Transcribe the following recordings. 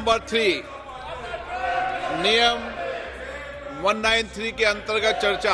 Number three नियम 193 के अंतर्गत चर्चा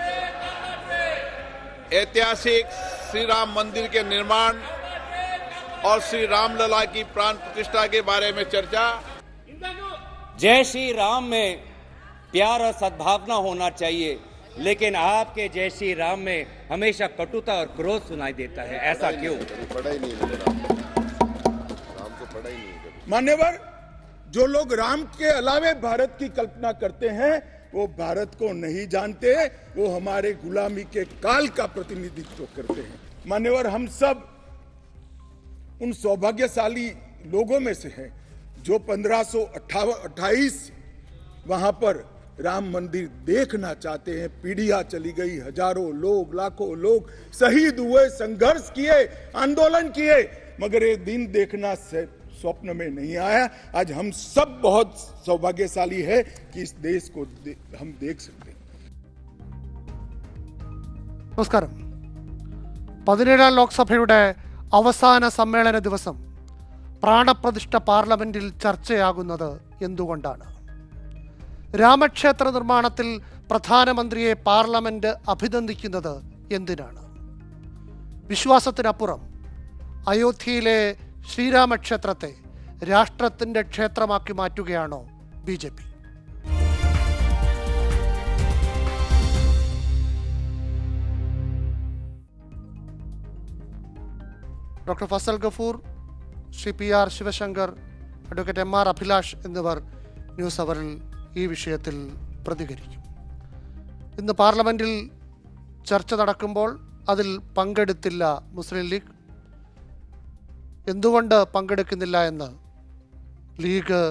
ऐतिहासिक श्री राम मंदिर के निर्माण और श्री रामलला की प्राण प्रतिष्ठा के बारे में चर्चा जय श्री राम में प्यार और सद्भावना होना चाहिए लेकिन आपके जय श्री राम में हमेशा कटुता और क्रोध सुनाई देता है ऐसा क्यों पढ़ा ही नहीं मैंने राम राम को पढ़ा ही नहीं कभी मान्यवर जो लोग राम के अलावे भारत की कल्पना करते हैं वो भारत को नहीं जानते वो हमारे गुलामी के काल का प्रतिनिधित्व करते हैं मान्यवर हम सब उन सौभाग्यशाली लोगों में से हैं जो पंद्रह सौ अट्ठाईस वहां पर राम मंदिर देखना चाहते हैं पीढ़ियां चली गई हजारों लोग लाखों लोग शहीद हुए संघर्ष किए आंदोलन किए मगर ये दिन देखना से स्वप्न में नहीं आया आज हम सब बहुत सौभाग्यशाली है कि इस देश को दे, हम देख सकते हैं നമസ്കാരം പതിനേഴാം ലോക്സഭയുടെ അവസാന സമ്മേളന ദിവസം പ്രാണപ്രതിഷ്ഠ പാർലമെന്റിൽ ചർച്ചയാകുന്നത് എന്തുകൊണ്ടാണ് രാമക്ഷേത്ര നിർമ്മാണത്തിൽ പ്രധാനമന്ത്രിയെ പാർലമെന്റ് അഭിനന്ദിക്കുന്നത് എന്തിനാണ് വിശ്വാസത്തിനപ്പുറം അയോധ്യയിലെ ശ്രീരാമക്ഷേത്രത്തെ രാഷ്ട്രത്തിന്റെ ക്ഷേത്രമാക്കി മാറ്റുകയാണോ B J P doctor Fazal Gafoor Shri P R Shivashankar advocate M R Abhilash എന്നിവർ ന്യൂസ് അവറിൽ ഈ വിഷയത്തിൽ പ്രതികരിക്കും ഇന്ന് പാർലമെന്റിൽ ചർച്ച നടക്കുമ്പോൾ അതിൽ പങ്കെടുത്തില്ല മുസ്ലിം ലീഗ് എന്തുകൊണ്ട് പങ്കെടുക്കുന്നില്ല എന്ന് ലീഗ്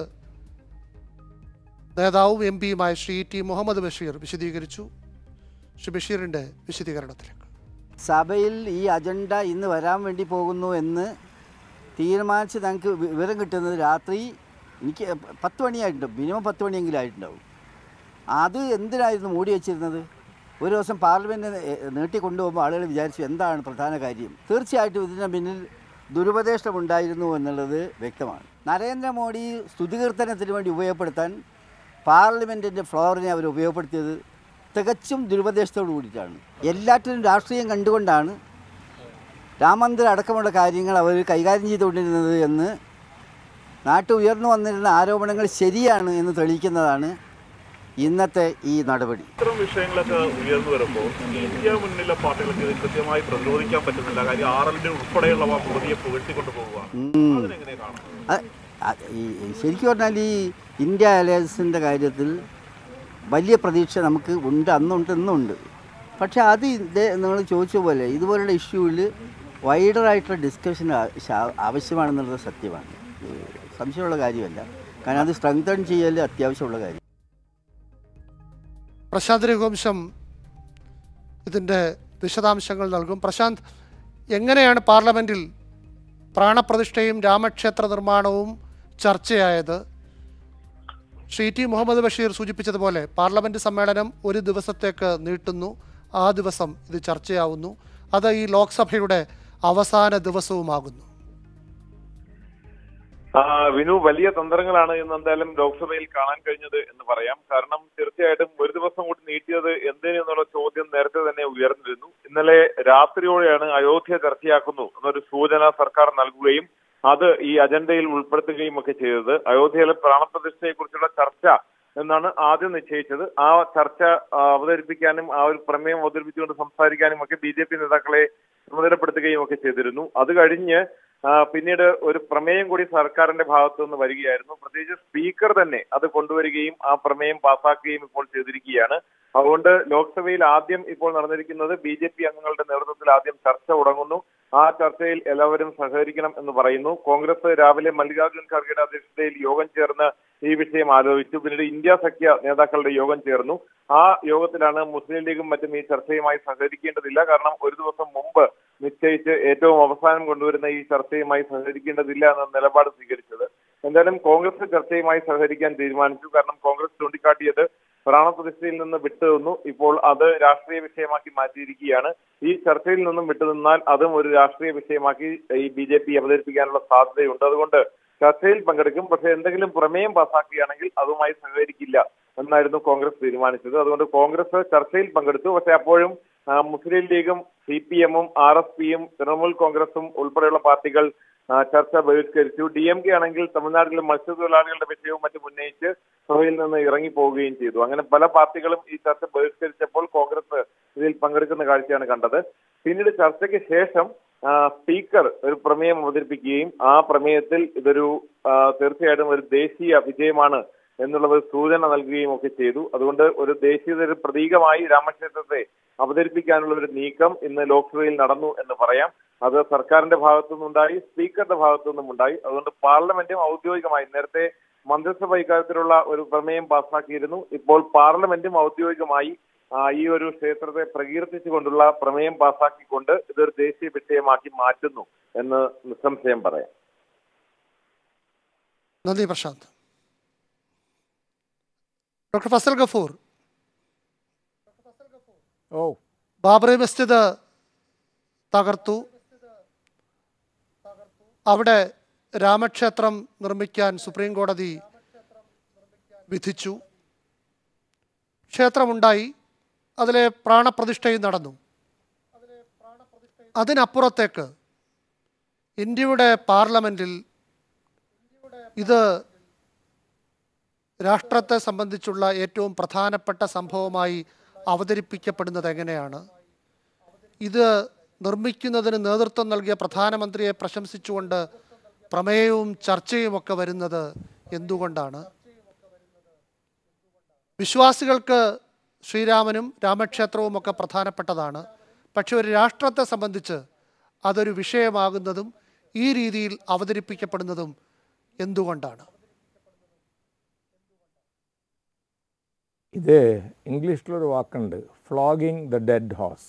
നേതാവും എം പിയുമായ ശ്രീ ടി മുഹമ്മദ് ബഷീർ വിശദീകരിച്ചു ശ്രീ ബഷീറിൻ്റെ വിശദീകരണത്തിലേക്ക് സഭയിൽ ഈ അജണ്ട ഇന്ന് വരാൻ വേണ്ടി പോകുന്നു എന്ന് തീരുമാനിച്ച് ഞങ്ങൾക്ക് വിവരം കിട്ടുന്നത് രാത്രി എനിക്ക് പത്ത് മണിയായിട്ടുണ്ടാവും മിനിമം പത്ത് മണിയെങ്കിലും ആയിട്ടുണ്ടാവും അത് എന്തിനായിരുന്നു മൂടി വെച്ചിരുന്നത് ഒരു ദിവസം പാർലമെൻറ്റ് നീട്ടിക്കൊണ്ടുപോകുമ്പോൾ ആളുകൾ വിചാരിച്ചു എന്താണ് പ്രധാന കാര്യം തീർച്ചയായിട്ടും ഇതിന് പിന്നിൽ ദുരുപദേശമുണ്ടായിരുന്നു എന്നുള്ളത് വ്യക്തമാണ് നരേന്ദ്രമോദി സ്തുതികീർത്തനത്തിന് വേണ്ടി ഉപയോഗപ്പെടുത്താൻ പാർലമെൻറ്റിൻ്റെ ഫ്ലോറിനെ അവർ ഉപയോഗപ്പെടുത്തിയത് തികച്ചും ദുരുപദേശത്തോടു കൂടിയിട്ടാണ് എല്ലാറ്റിനും രാഷ്ട്രീയം കണ്ടുകൊണ്ടാണ് രാമമന്ദിരം അടക്കമുള്ള കാര്യങ്ങൾ അവർ കൈകാര്യം ചെയ്തുകൊണ്ടിരുന്നത് എന്ന് നാട്ടിൽ ഉയർന്നു വന്നിരുന്ന ആരോപണങ്ങൾ ശരിയാണ് എന്ന് തെളിയിക്കുന്നതാണ് ഇന്നത്തെ ഈ നടപടി ഇത്തരം വിഷയങ്ങളൊക്കെ ഉയർന്നു വരുമ്പോൾ ഇന്ത്യ മുന്നിലെ പാർട്ടികൾക്ക് ഇത് കൃത്യമായി പ്രതിരോധിക്കാൻ പറ്റുന്നില്ല കാര്യം ആർ എൽ ഡി ഉൾപ്പെടെയുള്ളവ മോദിയെ പുകഴ്ത്തിക്കൊണ്ട് പോവുക ഉം. അതിനെങ്ങനെ കാണാം അത് അത് ഈ ശരിക്കും പറഞ്ഞാൽ ഈ ഇന്ത്യ അലയൻസിൻ്റെ കാര്യത്തിൽ വലിയ പ്രതീക്ഷ നമുക്ക് ഉണ്ട് അന്നുണ്ട് ഇന്നുണ്ട് പക്ഷേ അത് ഇതേ നിങ്ങൾ ചോദിച്ച പോലെ ഇതുപോലുള്ള ഇഷ്യൂവിൽ വൈഡറായിട്ടുള്ള ഡിസ്കഷൻ ആവശ്യമാണെന്നുള്ളത് സത്യമാണ് ഏഹ് സംശയമുള്ള കാര്യമല്ല കാരണം അത് സ്ട്രെങ്തൺ ചെയ്യൽ അത്യാവശ്യമുള്ള കാര്യം പ്രശാന്ത് രഘുവംശം ഇതിൻ്റെ വിശദാംശങ്ങൾ നൽകും പ്രശാന്ത് എങ്ങനെയാണ് പാർലമെൻറ്റിൽ പ്രാണപ്രതിഷ്ഠയും രാമക്ഷേത്ര നിർമ്മാണവും ചർച്ചയായത് ശ്രീ ടി മുഹമ്മദ് ബഷീർ സൂചിപ്പിച്ചതുപോലെ പാർലമെൻറ്റ് സമ്മേളനം ഒരു ദിവസത്തേക്ക് നീട്ടുന്നു ആ ദിവസം ഇത് ചർച്ചയാവുന്നു അത് ഈ ലോക്സഭയുടെ അവസാന ദിവസവുമാകുന്നു ആ, വിനു വലിയ തന്ത്രങ്ങളാണ് ഇന്ന് എന്തായാലും ലോക്സഭയിൽ കാണാൻ കഴിഞ്ഞത് എന്ന് പറയാം കാരണം തീർച്ചയായിട്ടും ഒരു ദിവസം കൂടി നീട്ടിയത് എന്തിനു എന്നുള്ള ചോദ്യം നേരത്തെ തന്നെ ഉയർന്നിരുന്നു ഇന്നലെ രാത്രിയോടെയാണ് അയോധ്യ ചർച്ചയാക്കുന്നു എന്നൊരു സൂചന സർക്കാർ നൽകുകയും അത് ഈ അജണ്ടയിൽ ഉൾപ്പെടുത്തുകയും ഒക്കെ ചെയ്തത് അയോധ്യയിലെ പ്രാണപ്രതിഷ്ഠയെ കുറിച്ചുള്ള ചർച്ച എന്നാണ് ആദ്യം നിശ്ചയിച്ചത് ആ ചർച്ച ആ, അവതരിപ്പിക്കാനും ആ ഒരു പ്രമേയം അവതരിപ്പിച്ചുകൊണ്ട് സംസാരിക്കാനും ഒക്കെ ബി ജെ പി നേതാക്കളെ ചുമതലപ്പെടുത്തുകയും ഒക്കെ ചെയ്തിരുന്നു അത് കഴിഞ്ഞ് ആ, പിന്നീട് ഒരു പ്രമേയം കൂടി സർക്കാരിന്റെ ഭാഗത്തു നിന്ന് വരികയായിരുന്നു പ്രത്യേകിച്ച് സ്പീക്കർ തന്നെ അത് കൊണ്ടുവരികയും ആ പ്രമേയം പാസാക്കുകയും ഇപ്പോൾ ചെയ്തിരിക്കുകയാണ് അതുകൊണ്ട് ലോക്സഭയിൽ ആദ്യം ഇപ്പോൾ നടന്നിരിക്കുന്നത് ബി ജെ പി അംഗങ്ങളുടെ നേതൃത്വത്തിൽ ആദ്യം ചർച്ച തുടങ്ങുന്നു ആ ചർച്ചയിൽ എല്ലാവരും സഹകരിക്കണം എന്ന് പറയുന്നു കോൺഗ്രസ് രാവിലെ മല്ലികാർജ്ജുൻ ഖർഗെയുടെ അധ്യക്ഷതയിൽ യോഗം ചേർന്ന് ഈ വിഷയം ആലോചിച്ചു പിന്നീട് ഇന്ത്യ സഖ്യ നേതാക്കളുടെ യോഗം ചേർന്നു ആ യോഗത്തിലാണ് മുസ്ലിം ലീഗും മറ്റും ഈ ചർച്ചയുമായി സഹകരിക്കേണ്ടതില്ല കാരണം ഒരു ദിവസം മുമ്പ് നിശ്ചയിച്ച് ഏറ്റവും അവസാനം കൊണ്ടുവരുന്ന ഈ ചർച്ചയുമായി സഹകരിക്കേണ്ടതില്ല എന്ന നിലപാട് സ്വീകരിച്ചത് എന്തായാലും കോൺഗ്രസ് ചർച്ചയുമായി സഹകരിക്കാൻ തീരുമാനിച്ചു കാരണം കോൺഗ്രസ് ചൂണ്ടിക്കാട്ടിയത് പ്രാണപ്രതിഷ്ഠയിൽ നിന്ന് വിട്ടുനിന്നു ഇപ്പോൾ അത് രാഷ്ട്രീയ വിഷയമാക്കി മാറ്റിയിരിക്കുകയാണ് ഈ ചർച്ചയിൽ നിന്നും വിട്ടുനിന്നാൽ അതും ഒരു രാഷ്ട്രീയ വിഷയമാക്കി ഈ ബി ജെ പി അവതരിപ്പിക്കാനുള്ള സാധ്യതയുണ്ട് അതുകൊണ്ട് ചർച്ചയിൽ പങ്കെടുക്കും പക്ഷെ എന്തെങ്കിലും പ്രമേയം പാസാക്കുകയാണെങ്കിൽ അതുമായി സഹകരിക്കില്ല എന്നായിരുന്നു കോൺഗ്രസ് തീരുമാനിച്ചത് അതുകൊണ്ട് കോൺഗ്രസ് ചർച്ചയിൽ പങ്കെടുത്തു പക്ഷെ അപ്പോഴും ആ, മുസ്ലിം ലീഗും സി പി എമ്മും ആർ എസ് പിയും തൃണമൂൽ കോൺഗ്രസും ഉൾപ്പെടെയുള്ള പാർട്ടികൾ ആ, ചർച്ച ബഹിഷ്കരിച്ചു ഡി എം കെ ആണെങ്കിൽ തമിഴ്നാട്ടിലെ മത്സ്യത്തൊഴിലാളികളുടെ വിഷയവും മറ്റും ഉന്നയിച്ച് സഭയിൽ നിന്ന് ഇറങ്ങിപ്പോവുകയും ചെയ്തു അങ്ങനെ പല പാർട്ടികളും ഈ ചർച്ച ബഹിഷ്കരിച്ചപ്പോൾ കോൺഗ്രസ് ഇതിൽ പങ്കെടുക്കുന്ന കാഴ്ചയാണ് കണ്ടത് പിന്നീട് ചർച്ചയ്ക്ക് ശേഷം ആ, സ്പീക്കർ ഒരു പ്രമേയം അവതരിപ്പിക്കുകയും ആ പ്രമേയത്തിൽ ഇതൊരു ആ, തീർച്ചയായിട്ടും ഒരു ദേശീയ വിജയമാണ് എന്നുള്ളത് സൂചന നൽകുകയും ഒക്കെ ചെയ്തു അതുകൊണ്ട് ഒരു ദേശീയത ഒരു പ്രതീകമായി രാമക്ഷേത്രത്തെ അവതരിപ്പിക്കാനുള്ള ഒരു നീക്കം ഇന്ന് ലോക്സഭയിൽ നടന്നു എന്ന് പറയാം അത് സർക്കാരിന്റെ ഭാഗത്തു നിന്നുണ്ടായി സ്പീക്കറുടെ ഭാഗത്തു നിന്നും ഉണ്ടായി അതുകൊണ്ട് പാർലമെന്റും ഔദ്യോഗികമായി നേരത്തെ മന്ത്രിസഭ ഇക്കാര്യത്തിലുള്ള ഒരു പ്രമേയം പാസ്സാക്കിയിരുന്നു ഇപ്പോൾ പാർലമെന്റും ഔദ്യോഗികമായി ആ, ഈ ഒരു ക്ഷേത്രത്തെ പ്രകീർത്തിച്ചുകൊണ്ടുള്ള പ്രമേയം പാസ്സാക്കിക്കൊണ്ട് ഇതൊരു ദേശീയ വിഷയമാക്കി മാറ്റുന്നു എന്ന് നിസ്സംശയം പറയാം നന്ദി പ്രശാന്ത് ഡോക്ടർ ഫസൽ ഗഫൂർ ഓ ബാബറി മസ്ജിദ് തകർത്തു അവിടെ രാമക്ഷേത്രം നിർമ്മിക്കാൻ സുപ്രീം കോടതി വിധിച്ചു ക്ഷേത്രമുണ്ടായി അതിലെ പ്രാണപ്രതിഷ്ഠയും നടന്നു അതിനപ്പുറത്തേക്ക് ഇന്ത്യയുടെ പാർലമെൻറ്റിൽ ഇത് രാഷ്ട്രത്തെ സംബന്ധിച്ചുള്ള ഏറ്റവും പ്രധാനപ്പെട്ട സംഭവമായി അവതരിപ്പിക്കപ്പെടുന്നത് എങ്ങനെയാണ് ഇത് നിർമ്മിക്കുന്നതിന് നേതൃത്വം നൽകിയ പ്രധാനമന്ത്രിയെ പ്രശംസിച്ചുകൊണ്ട് പ്രമേയവും ചർച്ചയും ഒക്കെ വരുന്നത് എന്തുകൊണ്ടാണ് വിശ്വാസികൾക്ക് ശ്രീരാമനും രാമക്ഷേത്രവും ഒക്കെ പ്രധാനപ്പെട്ടതാണ് പക്ഷെ ഒരു രാഷ്ട്രത്തെ സംബന്ധിച്ച് അതൊരു വിഷയമാകുന്നതും ഈ രീതിയിൽ അവതരിപ്പിക്കപ്പെടുന്നതും എന്തുകൊണ്ടാണ് ഇത് ഇംഗ്ലീഷിലൊരു വാക്കുണ്ട് ഫ്ലോഗിങ് ദ ഡെഡ് ഹോസ്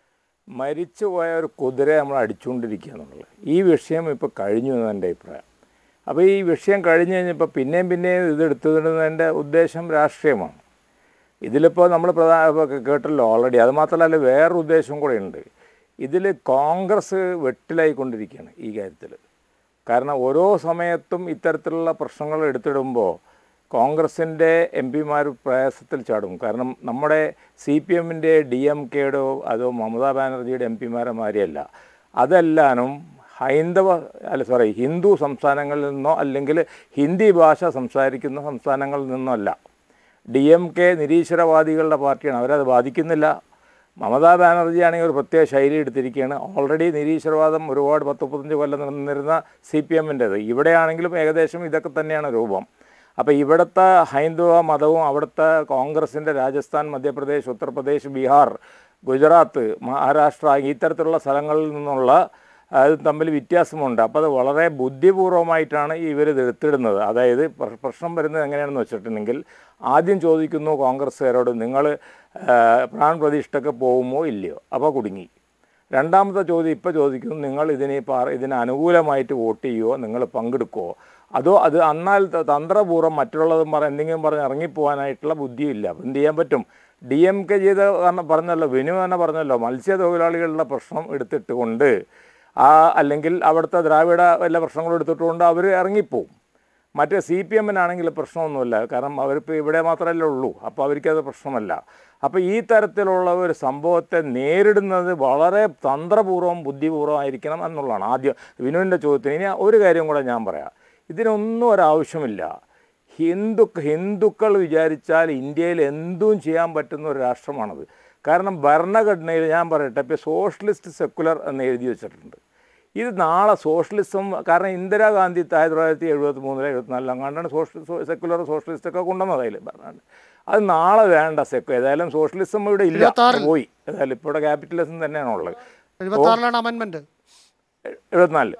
മരിച്ചു പോയ ഒരു കുതിരയെ നമ്മൾ അടിച്ചുകൊണ്ടിരിക്കുക എന്നുള്ളത് ഈ വിഷയം ഇപ്പോൾ കഴിഞ്ഞു എന്ന് എൻ്റെ അഭിപ്രായം അപ്പോൾ ഈ വിഷയം കഴിഞ്ഞ് കഴിഞ്ഞപ്പോൾ പിന്നെയും പിന്നെയും ഇത് എടുത്തുവിടുന്നതിൻ്റെ ഉദ്ദേശം രാഷ്ട്രീയമാണ് ഇതിലിപ്പോൾ നമ്മൾ പ്രധാന ഇപ്പോൾ കേട്ടല്ലോ ഓൾറെഡി അത് മാത്രമല്ല വേറൊരു ഉദ്ദേശം കൂടെ ഉണ്ട് ഇതിൽ കോൺഗ്രസ് വെട്ടിലായിക്കൊണ്ടിരിക്കുകയാണ് ഈ കാര്യത്തിൽ കാരണം ഓരോ സമയത്തും ഇത്തരത്തിലുള്ള പ്രശ്നങ്ങൾ എടുത്തിടുമ്പോൾ കോൺഗ്രസിൻ്റെ എം പിമാർ പ്രയാസത്തിൽ ചാടും കാരണം നമ്മുടെ സി പി എമ്മിൻ്റെ ഡി എം കെയുടെയോ അതോ മമതാ ബാനർജിയുടെ എം പിമാരെ മാതിരിയല്ല അതെല്ലാനും ഹൈന്ദവ അല്ല സോറി ഹിന്ദു സംസ്ഥാനങ്ങളിൽ നിന്നോ അല്ലെങ്കിൽ ഹിന്ദി ഭാഷ സംസാരിക്കുന്ന സംസ്ഥാനങ്ങളിൽ നിന്നോ അല്ല ഡി എം കെ നിരീശ്വരവാദികളുടെ പാർട്ടിയാണ് അവരത് ബാധിക്കുന്നില്ല മമതാ ബാനർജി ആണെങ്കിൽ ഒരു പ്രത്യേക ശൈലി എടുത്തിരിക്കുകയാണ് ഓൾറെഡി നിരീശ്വരവാദം ഒരുപാട് പത്ത് മുപ്പത്തഞ്ച് കൊല്ലം നിന്നിരുന്ന സി പി എമ്മിൻ്റേത് ഇവിടെയാണെങ്കിലും ഏകദേശം ഇതൊക്കെ തന്നെയാണ് രൂപം അപ്പോൾ ഇവിടുത്തെ ഹൈന്ദവ മതവും അവിടുത്തെ കോൺഗ്രസിൻ്റെ രാജസ്ഥാൻ മധ്യപ്രദേശ് ഉത്തർപ്രദേശ് ബീഹാർ ഗുജറാത്ത് മഹാരാഷ്ട്ര ഈ തരത്തിലുള്ള സ്ഥലങ്ങളിൽ നിന്നുള്ള അത് തമ്മിൽ വ്യത്യാസമുണ്ട് അപ്പോൾ അത് വളരെ ബുദ്ധിപൂർവമായിട്ടാണ് ഇവർ ഇത് എടുത്തിടുന്നത് അതായത് പ്ര- പ്രശ്നം വരുന്നത് എങ്ങനെയാണെന്ന് വെച്ചിട്ടുണ്ടെങ്കിൽ ആദ്യം ചോദിക്കുന്നു കോൺഗ്രസ്സുകാരോട് നിങ്ങൾ പ്രാൺപ്രതിഷ്ഠയ്ക്ക് പോകുമോ ഇല്ലയോ അപ്പോൾ കുടുങ്ങി രണ്ടാമത്തെ ചോദ്യം ഇപ്പോൾ ചോദിക്കുന്നു നിങ്ങൾ ഇതിനെ പാർ ഇതിന് അനുകൂലമായിട്ട് വോട്ട് ചെയ്യുമോ നിങ്ങൾ പങ്കെടുക്കുമോ അതോ അത് എന്നാൽ ത- തന്ത്രപൂർവ്വം മറ്റുള്ളതും പറ എന്തെങ്കിലും പറഞ്ഞ് ഇറങ്ങിപ്പോകാനായിട്ടുള്ള ബുദ്ധിയില്ല അപ്പോൾ എന്ത് ചെയ്യാൻ പറ്റും ഡി എം കെ ചെയ്ത കാരണം പറഞ്ഞല്ലോ വിനു തന്നെ പറഞ്ഞല്ലോ മത്സ്യത്തൊഴിലാളികളുടെ പ്രശ്നം എടുത്തിട്ട് കൊണ്ട് ആ അല്ലെങ്കിൽ അവിടുത്തെ ദ്രാവിഡ വല്ല പ്രശ്നങ്ങളും എടുത്തിട്ടുകൊണ്ട് അവർ ഇറങ്ങിപ്പോവും മറ്റേ സി പി എമ്മിനാണെങ്കിൽ പ്രശ്നമൊന്നുമില്ല കാരണം അവരിപ്പോൾ ഇവിടെ മാത്രമല്ലേ ഉള്ളൂ അപ്പോൾ അവർക്കത് പ്രശ്നമല്ല അപ്പോൾ ഈ തരത്തിലുള്ള ഒരു സംഭവത്തെ നേരിടുന്നത് വളരെ തന്ത്രപൂർവ്വം ബുദ്ധിപൂർവ്വം ആയിരിക്കണം എന്നുള്ളതാണ് ആദ്യം വിനുവിൻ്റെ ചോദ്യത്തിന് ഇനി ഒരു കാര്യം കൂടെ ഞാൻ പറയാം ഇതിനൊന്നും ഒരാവശ്യമില്ല ഹിന്ദു ഹിന്ദുക്കൾ വിചാരിച്ചാൽ ഇന്ത്യയിൽ എന്തും ചെയ്യാൻ പറ്റുന്ന ഒരു രാഷ്ട്രമാണത് കാരണം ഭരണഘടനയിൽ ഞാൻ പറയട്ടെ ഇപ്പോൾ സോഷ്യലിസ്റ്റ് സെക്കുലർ എന്ന് എഴുതി വെച്ചിട്ടുണ്ട് ഇത് നാളെ സോഷ്യലിസം കാരണം ഇന്ദിരാഗാന്ധി ആയിരത്തി തൊള്ളായിരത്തി എഴുപത്തി മൂന്നിലെ എഴുപത്തിനാലിലും അങ്ങാണ്ടാണ് സോഷ്യൽ സെക്കുലർ സോഷ്യലിസ്റ്റ് ഒക്കെ കൊണ്ടുവന്നത് അതിൽ ഭരണഘടന അത് നാളെ വേണ്ട സെക്കു ഏതായാലും സോഷ്യലിസം ഇവിടെ ഇല്ല ഇരുപത്താറിൽ. പോയി ഏതായാലും ഇപ്പോൾ ഇവിടെ ക്യാപിറ്റലിസം തന്നെയാണ് ഉള്ളത് എഴുപത്തി ആറിലാണ് അമെൻമെന്റ് എഴുപത്തിനാലിൽ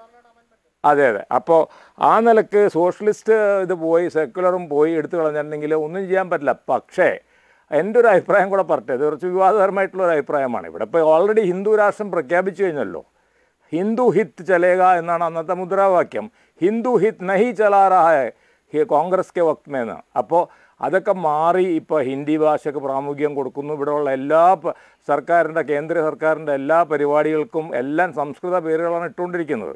അതെ അതെ അപ്പോൾ ആ നിലക്ക് സോഷ്യലിസ്റ്റ് ഇത് പോയി സെക്കുലറും പോയി എടുത്തു കളഞ്ഞിട്ടുണ്ടെങ്കിൽ ഒന്നും ചെയ്യാൻ പറ്റില്ല പക്ഷേ എൻ്റെ ഒരു അഭിപ്രായം കൂടെ പറട്ടെ ഇത് കുറച്ച് വിവാദപരമായിട്ടുള്ള ഒരു അഭിപ്രായമാണ് ഇവിടെ ഇപ്പോൾ ഓൾറെഡി ഹിന്ദു രാഷ്ട്രം പ്രഖ്യാപിച്ചു കഴിഞ്ഞല്ലോ ഹിന്ദു ഹിത് ചലേക എന്നാണ് അന്നത്തെ മുദ്രാവാക്യം ഹിന്ദു ഹിത് നഹി ചലാ റഹാ ഹൈ ഹി- കോൺഗ്രസ് കെ വക്തമേന്ന് അപ്പോൾ അതൊക്കെ മാറി ഇപ്പോൾ ഹിന്ദി ഭാഷയ്ക്ക് പ്രാമുഖ്യം കൊടുക്കുന്നു ഇവിടെയുള്ള എല്ലാ പ- സർക്കാരിൻ്റെ കേന്ദ്ര സർക്കാരിൻ്റെ എല്ലാ പരിപാടികൾക്കും എല്ലാം സംസ്കൃത പേരുകളാണ് ഇട്ടുകൊണ്ടിരിക്കുന്നത്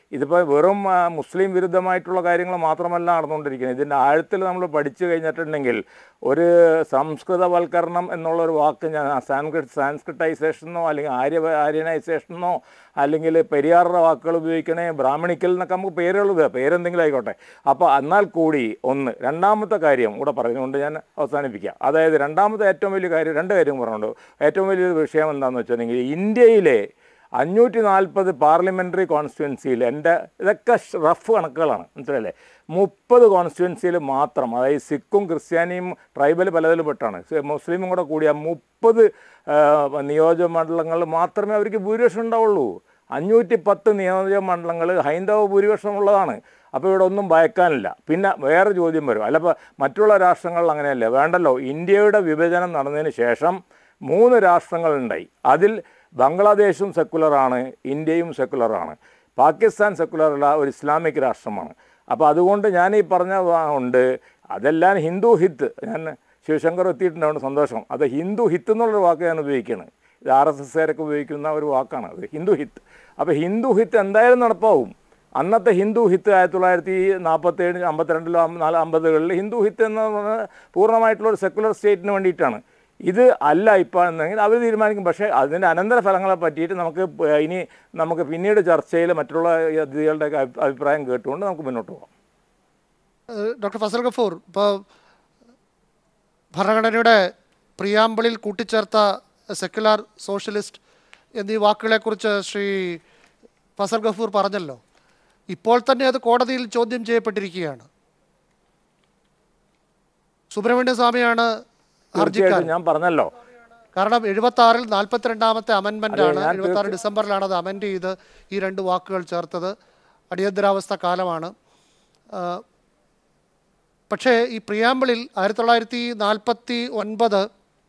ഇതിപ്പോൾ വെറും ആ, മുസ്ലിം വിരുദ്ധമായിട്ടുള്ള കാര്യങ്ങൾ മാത്രമല്ല നടന്നുകൊണ്ടിരിക്കുന്നത് ഇതിൻ്റെ ആഴത്തിൽ നമ്മൾ പഠിച്ചു കഴിഞ്ഞിട്ടുണ്ടെങ്കിൽ ഒരു സംസ്കൃതവൽക്കരണം എന്നുള്ള ഒരു വാക്ക് ഞാൻ സാൻസ്ക്രിറ്റ് സാൻസ്ക്രിറ്റൈസേഷനോ അല്ലെങ്കിൽ ആര്യ ആര്യനൈസേഷനോ അല്ലെങ്കിൽ പെരിയാറുടെ വാക്കുകൾ ഉപയോഗിക്കണേ ബ്രാഹ്മണിക്കൽ എന്നൊക്കെ നമുക്ക് പേരുള്ളത് പേരെന്തെങ്കിലും ആയിക്കോട്ടെ അപ്പോൾ എന്നാൽ കൂടി ഒന്ന് രണ്ടാമത്തെ കാര്യം കൂടെ പറഞ്ഞുകൊണ്ട് ഞാൻ അവസാനിപ്പിക്കാം അതായത് രണ്ടാമത്തെ ഏറ്റവും വലിയ കാര്യം രണ്ട് കാര്യം പറഞ്ഞുകൊണ്ട് ഏറ്റവും വലിയൊരു വിഷയം എന്താണെന്ന് വെച്ചിട്ടുണ്ടെങ്കിൽ ഇന്ത്യയിലെ അഞ്ഞൂറ്റി നാൽപ്പത് പാർലമെൻ്ററി കോൺസ്റ്റിറ്റ്യുവൻസിയിൽ എൻ്റെ ഇതൊക്കെ റഫ് കണക്കുകളാണ് മനസ്സിലല്ലേ മുപ്പത് കോൺസ്റ്റിറ്റ്യുവൻസിയിൽ മാത്രം അതായത് സിഖും ക്രിസ്ത്യാനിയും ട്രൈബൽ പലതിലും പെട്ടാണ് സി- മുസ്ലിമും കൂടെ കൂടിയ മുപ്പത് നിയോജക മണ്ഡലങ്ങളിൽ മാത്രമേ അവർക്ക് ഭൂരിപക്ഷം ഉണ്ടാവുള്ളൂ അഞ്ഞൂറ്റി പത്ത് നിയോജക മണ്ഡലങ്ങൾ ഹൈന്ദവ ഭൂരിപക്ഷമുള്ളതാണ് അപ്പോൾ ഇവിടെ ഒന്നും ഭയക്കാനില്ല പിന്നെ വേറെ ചോദ്യം വരും അല്ല ഇപ്പോൾ മറ്റുള്ള രാഷ്ട്രങ്ങളിൽ അങ്ങനെയല്ല വേണ്ടല്ലോ ഇന്ത്യയുടെ വിഭജനം നടന്നതിന് ശേഷം മൂന്ന് രാഷ്ട്രങ്ങളുണ്ടായി അതിൽ ബംഗ്ലാദേശും സെക്കുലറാണ് ഇന്ത്യയും സെക്കുലറാണ് പാകിസ്ഥാൻ സെക്കുലറല്ല ഒരു ഇസ്ലാമിക് രാഷ്ട്രമാണ് അപ്പോൾ അതുകൊണ്ട് ഞാൻ ഈ പറഞ്ഞ വാ- ഉണ്ട് അതെല്ലാം ഹിന്ദു ഹിത്ത് ഞാൻ ശിവശങ്കർ എത്തിയിട്ടുണ്ടാവുണ്ട് സന്തോഷം അത് ഹിന്ദു ഹിത്ത് എന്നുള്ളൊരു വാക്ക് ഞാൻ ഉപയോഗിക്കുകയാണ് ഇത് ആർ എസ് എസ്കാരൊക്കെ ഉപയോഗിക്കുന്ന ഒരു വാക്കാണ് അത് ഹിന്ദു ഹിത്ത് അപ്പോൾ ഹിന്ദു ഹിത്ത് എന്തായാലും നടപ്പാവും അന്നത്തെ ഹിന്ദു ഹിത്ത് ആയിരത്തി തൊള്ളായിരത്തി നാൽപ്പത്തേഴ് അമ്പത്തിരണ്ടിലോ അമ്പ- നാല് അമ്പതുകളിൽ ഹിന്ദു ഹിത്ത് എന്ന് പറഞ്ഞാൽ പൂർണ്ണമായിട്ടുള്ള ഒരു സെക്കുലർ സ്റ്റേറ്റിന് വേണ്ടിയിട്ടാണ് ഇത് അല്ല ഇപ്പോൾ എന്നെങ്കിൽ അവർ തീരുമാനിക്കും പക്ഷേ അതിൻ്റെ അനന്തരഫലങ്ങളെ പറ്റിയിട്ട് നമുക്ക് പ- ഇനി നമുക്ക് പിന്നീട് ചർച്ചയിൽ മറ്റുള്ള അതിഥികളുടെ അഭിപ്രായം കേട്ടുകൊണ്ട് നമുക്ക് മുന്നോട്ട് പോകാം ഏഹ് ഡോക്ടർ ഫസൽ ഗഫൂർ ഇപ്പോൾ ഭരണഘടനയുടെ പ്രിയാമ്പിളിൽ കൂട്ടിച്ചേർത്ത സെക്യുലർ സോഷ്യലിസ്റ്റ് എന്നീ വാക്കുകളെക്കുറിച്ച് ശ്രീ ഫസൽ ഗഫൂർ പറഞ്ഞല്ലോ ഇപ്പോൾ തന്നെ അത് കോടതിയിൽ ചോദ്യം ചെയ്യപ്പെട്ടിരിക്കുകയാണ് സുബ്രഹ്മണ്യ സ്വാമിയാണ് ഹർജിക്കാരൻ തീർച്ചയായിട്ടും ഞാൻ പറഞ്ഞല്ലോ കാരണം എഴുപത്തി ആറിൽ നാൽപ്പത്തിരണ്ടാമത്തെ അമെൻമെന്റ് ആണ് അതെ, ഞാൻ എഴുപത്തി ആറ് ഡിസംബറിലാണ് അത് അമെൻഡ് ചെയ്ത് ഈ രണ്ട് വാക്കുകൾ ചേർത്തത് അടിയന്തരാവസ്ഥ കാലമാണ് ആ, പക്ഷേ ഈ പ്രിയാമ്പിളിൽ ആയിരത്തി തൊള്ളായിരത്തി നാൽപ്പത്തി ഒൻപത്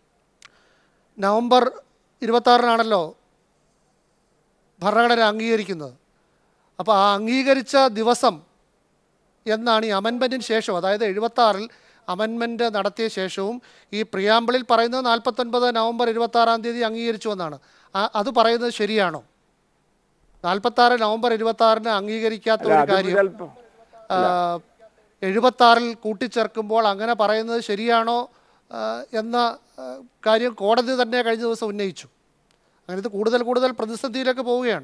നവംബർ ഇരുപത്താറിനാണല്ലോ ഭരണഘടന അംഗീകരിക്കുന്നത് അപ്പോൾ ആ അംഗീകരിച്ച ദിവസം എന്നാണ് ഈ അമെൻമെൻറ്റിന് ശേഷം അതായത് എഴുപത്താറിൽ അമെൻമെൻറ്റ് നടത്തിയ ശേഷവും ഈ പ്രിയാമ്പിളിൽ പറയുന്നത് നാൽപ്പത്തൊൻപത് നവംബർ ഇരുപത്താറാം തീയതി അംഗീകരിച്ചു എന്നാണ് ആ- അത് പറയുന്നത് ശരിയാണോ നാൽപ്പത്താറ് നവംബർ ഇരുപത്താറിന് അംഗീകരിക്കാത്ത അല്ല ഒരു അത് കാര്യം ചിലപ്പോൾ എഴുപത്താറിൽ കൂട്ടിച്ചേർക്കുമ്പോൾ അങ്ങനെ പറയുന്നത് ശരിയാണോ ആ, എന്ന ആ, കാര്യം കോടതി തന്നെ കഴിഞ്ഞ ദിവസം ഉന്നയിച്ചു അങ്ങനെ ഇത് കൂടുതൽ കൂടുതൽ പ്രതിസന്ധിയിലേക്ക് പോവുകയാണ്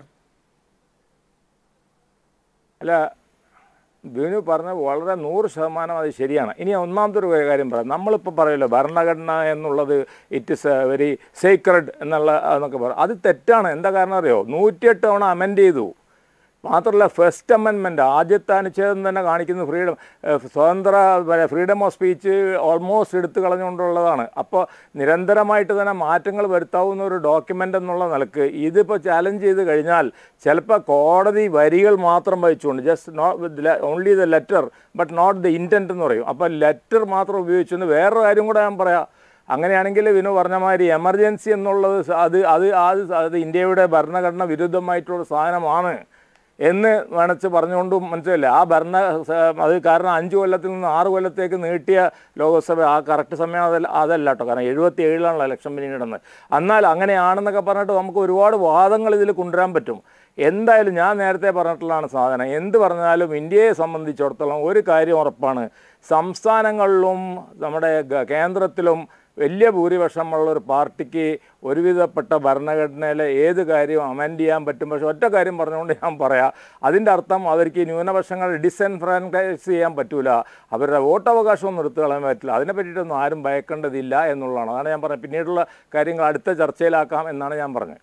അല്ല ബിനു പറഞ്ഞ വളരെ നൂറ് ശതമാനം അത് ശരിയാണ് ഇനി ഒന്നാമത്തെ ഒരു കാര്യം പറയാം നമ്മളിപ്പോൾ പറയല്ലോ ഭരണഘടന എന്നുള്ളത് it is a very sacred എന്നുള്ള എന്നൊക്കെ പറയും അത് തെറ്റാണ് എന്താ കാരണം അറിയോ നൂറ്റിയെട്ട് തവണ അമെൻഡ് ചെയ്തു മാത്രമല്ല ഫസ്റ്റ് അമെൻമെൻറ്റ് ആദ്യത്തെ അനുച്ഛേദം തന്നെ കാണിക്കുന്ന ഫ്രീഡം ഏഹ് സ്വതന്ത്ര ഫ്രീഡം ഓഫ് സ്പീച്ച് ഓൾമോസ്റ്റ് എടുത്തു കളഞ്ഞുകൊണ്ടുള്ളതാണ് അപ്പോൾ നിരന്തരമായിട്ട് തന്നെ മാറ്റങ്ങൾ വരുത്താവുന്ന ഒരു ഡോക്യുമെൻ്റ് എന്നുള്ള നിലക്ക് ഇതിപ്പോൾ ചാലഞ്ച് ചെയ്ത് കഴിഞ്ഞാൽ ചിലപ്പോൾ കോടതി വരികൾ മാത്രം വായിച്ചുകൊണ്ട് just not only the letter but not the intent എന്ന് പറയും അപ്പോൾ ലെറ്റർ മാത്രം ഉപയോഗിച്ചുകൊണ്ട് വേറൊരു കാര്യം കൂടെ ഞാൻ പറയാം അങ്ങനെയാണെങ്കിൽ വിനു പറഞ്ഞ മാതിരി എമർജൻസി എന്നുള്ളത് സ- അത് അത് അത് അത് ഇന്ത്യയുടെ ഭരണഘടന വിരുദ്ധമായിട്ടുള്ള സാധനമാണ് എന്ന് വേണച്ച് പറഞ്ഞുകൊണ്ടും മനസ്സിലല്ലേ ആ ഭരണ സ- അത് കാരണം അഞ്ച് കൊല്ലത്തിൽ നിന്ന് ആറ് കൊല്ലത്തേക്ക് നീട്ടിയ ലോകസഭ ആ കറക്റ്റ് സമയം അതല്ല അതല്ല കേട്ടോ കാരണം എഴുപത്തി ഏഴിലാണല്ലോ ഇലക്ഷൻ പിന്നീടുന്നത് എന്നാൽ അങ്ങനെയാണെന്നൊക്കെ പറഞ്ഞിട്ട് നമുക്ക് ഒരുപാട് വാദങ്ങൾ ഇതിൽ കൊണ്ടുവരാൻ പറ്റും എന്തായാലും ഞാൻ നേരത്തെ പറഞ്ഞിട്ടുള്ളതാണ് സാധനം എന്ത് പറഞ്ഞാലും ഇന്ത്യയെ സംബന്ധിച്ചിടത്തോളം ഒരു കാര്യം ഉറപ്പാണ് സംസ്ഥാനങ്ങളിലും നമ്മുടെ ഗ- കേന്ദ്രത്തിലും വലിയ ഭൂരിപക്ഷമുള്ള ഒരു പാർട്ടിക്ക് ഒരുവിധപ്പെട്ട ഭരണഘടനയിലെ ഏത് കാര്യവും അമെൻഡ് ചെയ്യാൻ പറ്റും പക്ഷെ ഒറ്റ കാര്യം പറഞ്ഞുകൊണ്ട് ഞാൻ പറയാം അതിൻ്റെ അർത്ഥം അവർക്ക് ഈ ന്യൂനപക്ഷങ്ങൾ ഡിസെൻഫ്രാൻകൈസ് ചെയ്യാൻ പറ്റൂല അവരുടെ വോട്ടവകാശമൊന്നും എടുത്തു കളയാൻ പറ്റില്ല അതിനെ പറ്റിയിട്ടൊന്നും ആരും ഭയക്കേണ്ടതില്ല എന്നുള്ളതാണ് അതാണ് ഞാൻ പറഞ്ഞത് പിന്നീടുള്ള കാര്യങ്ങൾ അടുത്ത ചർച്ചയിലാക്കാം എന്നാണ് ഞാൻ പറഞ്ഞത്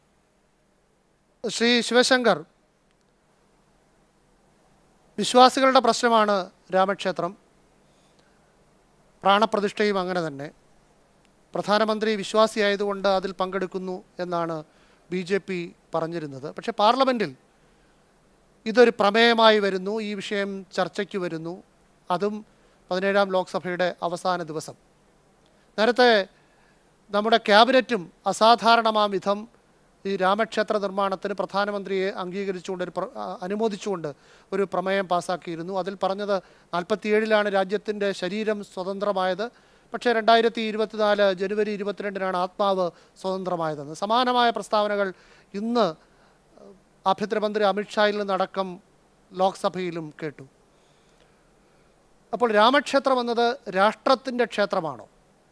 ശ്രീ ശിവശങ്കർ വിശ്വാസികളുടെ പ്രശ്നമാണ് രാമക്ഷേത്രം പ്രാണപ്രതിഷ്ഠയും അങ്ങനെ തന്നെ പ്രധാനമന്ത്രി വിശ്വാസിയായതുകൊണ്ട് അതിൽ പങ്കെടുക്കുന്നു എന്നാണ് ബി ജെ പി പറഞ്ഞിരുന്നത് പക്ഷേ പാർലമെൻറ്റിൽ ഇതൊരു പ്രമേയമായി വരുന്നു ഈ വിഷയം ചർച്ചയ്ക്ക് വരുന്നു അതും പതിനേഴാം ലോക്സഭയുടെ അവസാന ദിവസം നേരത്തെ നമ്മുടെ ക്യാബിനറ്റും അസാധാരണമാം വിധം ഈ രാമക്ഷേത്ര നിർമ്മാണത്തിന് പ്രധാനമന്ത്രിയെ അംഗീകരിച്ചുകൊണ്ട് ഒരു പ്ര- ആ, അനുമോദിച്ചുകൊണ്ട് ഒരു പ്രമേയം പാസ്സാക്കിയിരുന്നു അതിൽ പറഞ്ഞത് നാൽപ്പത്തിയേഴിലാണ് രാജ്യത്തിൻ്റെ ശരീരം സ്വതന്ത്രമായത് പക്ഷേ രണ്ടായിരത്തി ഇരുപത്തിനാല് ജനുവരി ഇരുപത്തിരണ്ടിനാണ് ആത്മാവ് സ്വതന്ത്രമായതെന്ന് സമാനമായ പ്രസ്താവനകൾ ഇന്ന് ആഭ്യന്തരമന്ത്രി അമിത്ഷായിൽ നിന്നടക്കം ലോക്സഭയിലും കേട്ടു അപ്പോൾ രാമക്ഷേത്രം എന്നത് രാഷ്ട്രത്തിൻ്റെ ക്ഷേത്രമാണോ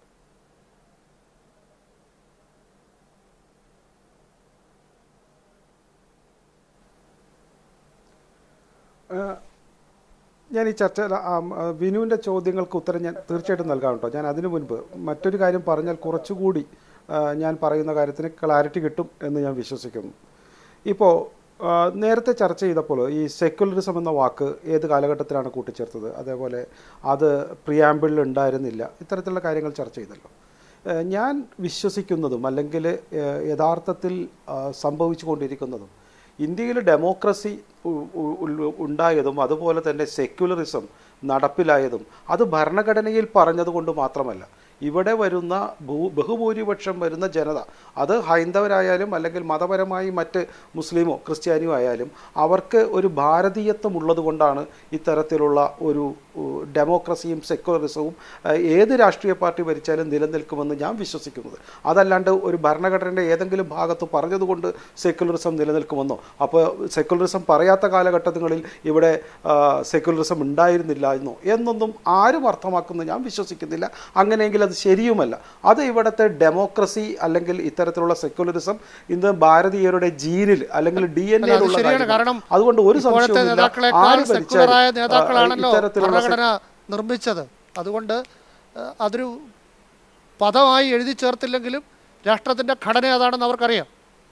ഞാൻ ഈ ചർച്ച വിനുവിൻ്റെ ചോദ്യങ്ങൾക്ക് ഉത്തരം ഞാൻ തീർച്ചയായിട്ടും നൽകാം കേട്ടോ ഞാൻ അതിനു മുൻപ് മറ്റൊരു കാര്യം പറഞ്ഞാൽ കുറച്ചുകൂടി ആ, ഞാൻ പറയുന്ന കാര്യത്തിന് ക്ലാരിറ്റി കിട്ടും എന്ന് ഞാൻ വിശ്വസിക്കുന്നു ഇപ്പോൾ ആ, നേരത്തെ ചർച്ച ചെയ്തപ്പോൾ ഈ സെക്യുലറിസം എന്ന വാക്ക് ഏത് കാലഘട്ടത്തിലാണ് കൂട്ടിച്ചേർത്തത് അതേപോലെ അത് പ്രിയാമ്പിളിൽ ഉണ്ടായിരുന്നില്ല ഇത്തരത്തിലുള്ള കാര്യങ്ങൾ ചർച്ച ചെയ്തല്ലോ ഏഹ് ഞാൻ വിശ്വസിക്കുന്നതും അല്ലെങ്കിൽ ഏഹ് യഥാർത്ഥത്തിൽ ആ, സംഭവിച്ചുകൊണ്ടിരിക്കുന്നതും ഇന്ത്യയിൽ ഡെമോക്രസി ഉ- ഉ- ഉൾ- ഉണ്ടായതും അതുപോലെ തന്നെ സെക്യുലറിസം നടപ്പിലായതും അത് ഭരണഘടനയിൽ പറഞ്ഞതുകൊണ്ട് മാത്രമല്ല ഇവിടെ വരുന്ന ഭൂ ബഹുഭൂരിപക്ഷം വരുന്ന ജനത അത് ഹൈന്ദവരായാലും അല്ലെങ്കിൽ മതപരമായി മറ്റ് മുസ്ലിമോ ക്രിസ്ത്യാനിയോ ആയാലും അവർക്ക് ഒരു ഭാരതീയത്വം ഉള്ളത് കൊണ്ടാണ് ഇത്തരത്തിലുള്ള ഒരു ഉ- ഡെമോക്രസിയും സെക്യുലറിസവും ഏഹ്, ഏത് രാഷ്ട്രീയ പാർട്ടി ഭരിച്ചാലും നിലനിൽക്കുമെന്ന് ഞാൻ വിശ്വസിക്കുന്നത് അതല്ലാണ്ട് ഒരു ഭരണഘടനയുടെ ഏതെങ്കിലും ഭാഗത്ത് പറഞ്ഞതുകൊണ്ട് സെക്യുലറിസം നിലനിൽക്കുമെന്നോ അപ്പോൾ സെക്യുലറിസം പറയാത്ത കാലഘട്ടങ്ങളിൽ ഇവിടെ ആ, സെക്യുലറിസം ഉണ്ടായിരുന്നില്ല എന്നോ എന്നൊന്നും ആരും അർത്ഥമാക്കുന്നത് ഞാൻ വിശ്വസിക്കുന്നില്ല അങ്ങനെയെങ്കിൽ അത് ശരിയുമല്ല അത് ഇവിടുത്തെ ഡെമോക്രസി അല്ലെങ്കിൽ ഇത്തരത്തിലുള്ള സെക്യുലറിസം ഇന്ന് ഭാരതീയരുടെ ജീനിൽ അല്ലെങ്കിൽ ഡി എൻ അല്ല, അത് ശരിയാണ് കാരണം അതുകൊണ്ട് ഒരു ഇപ്പോഴത്തെ സംശയവുമില്ല നേതാക്കളെക്കാൾ ആര് സെക്കുലറായ ഭരിച്ചാലും, ആ, നേതാക്കളാണല്ലോ ഇത്തരത്തിലുള്ള ഭരണഘടന നിർമ്മിച്ചത് അതുകൊണ്ട് ആ, അതൊരു പദമായി എഴുതി ചേർത്തില്ലെങ്കിലും രാഷ്ട്രത്തിന്റെ ഘടന അതാണെന്ന് അവർക്കറിയാം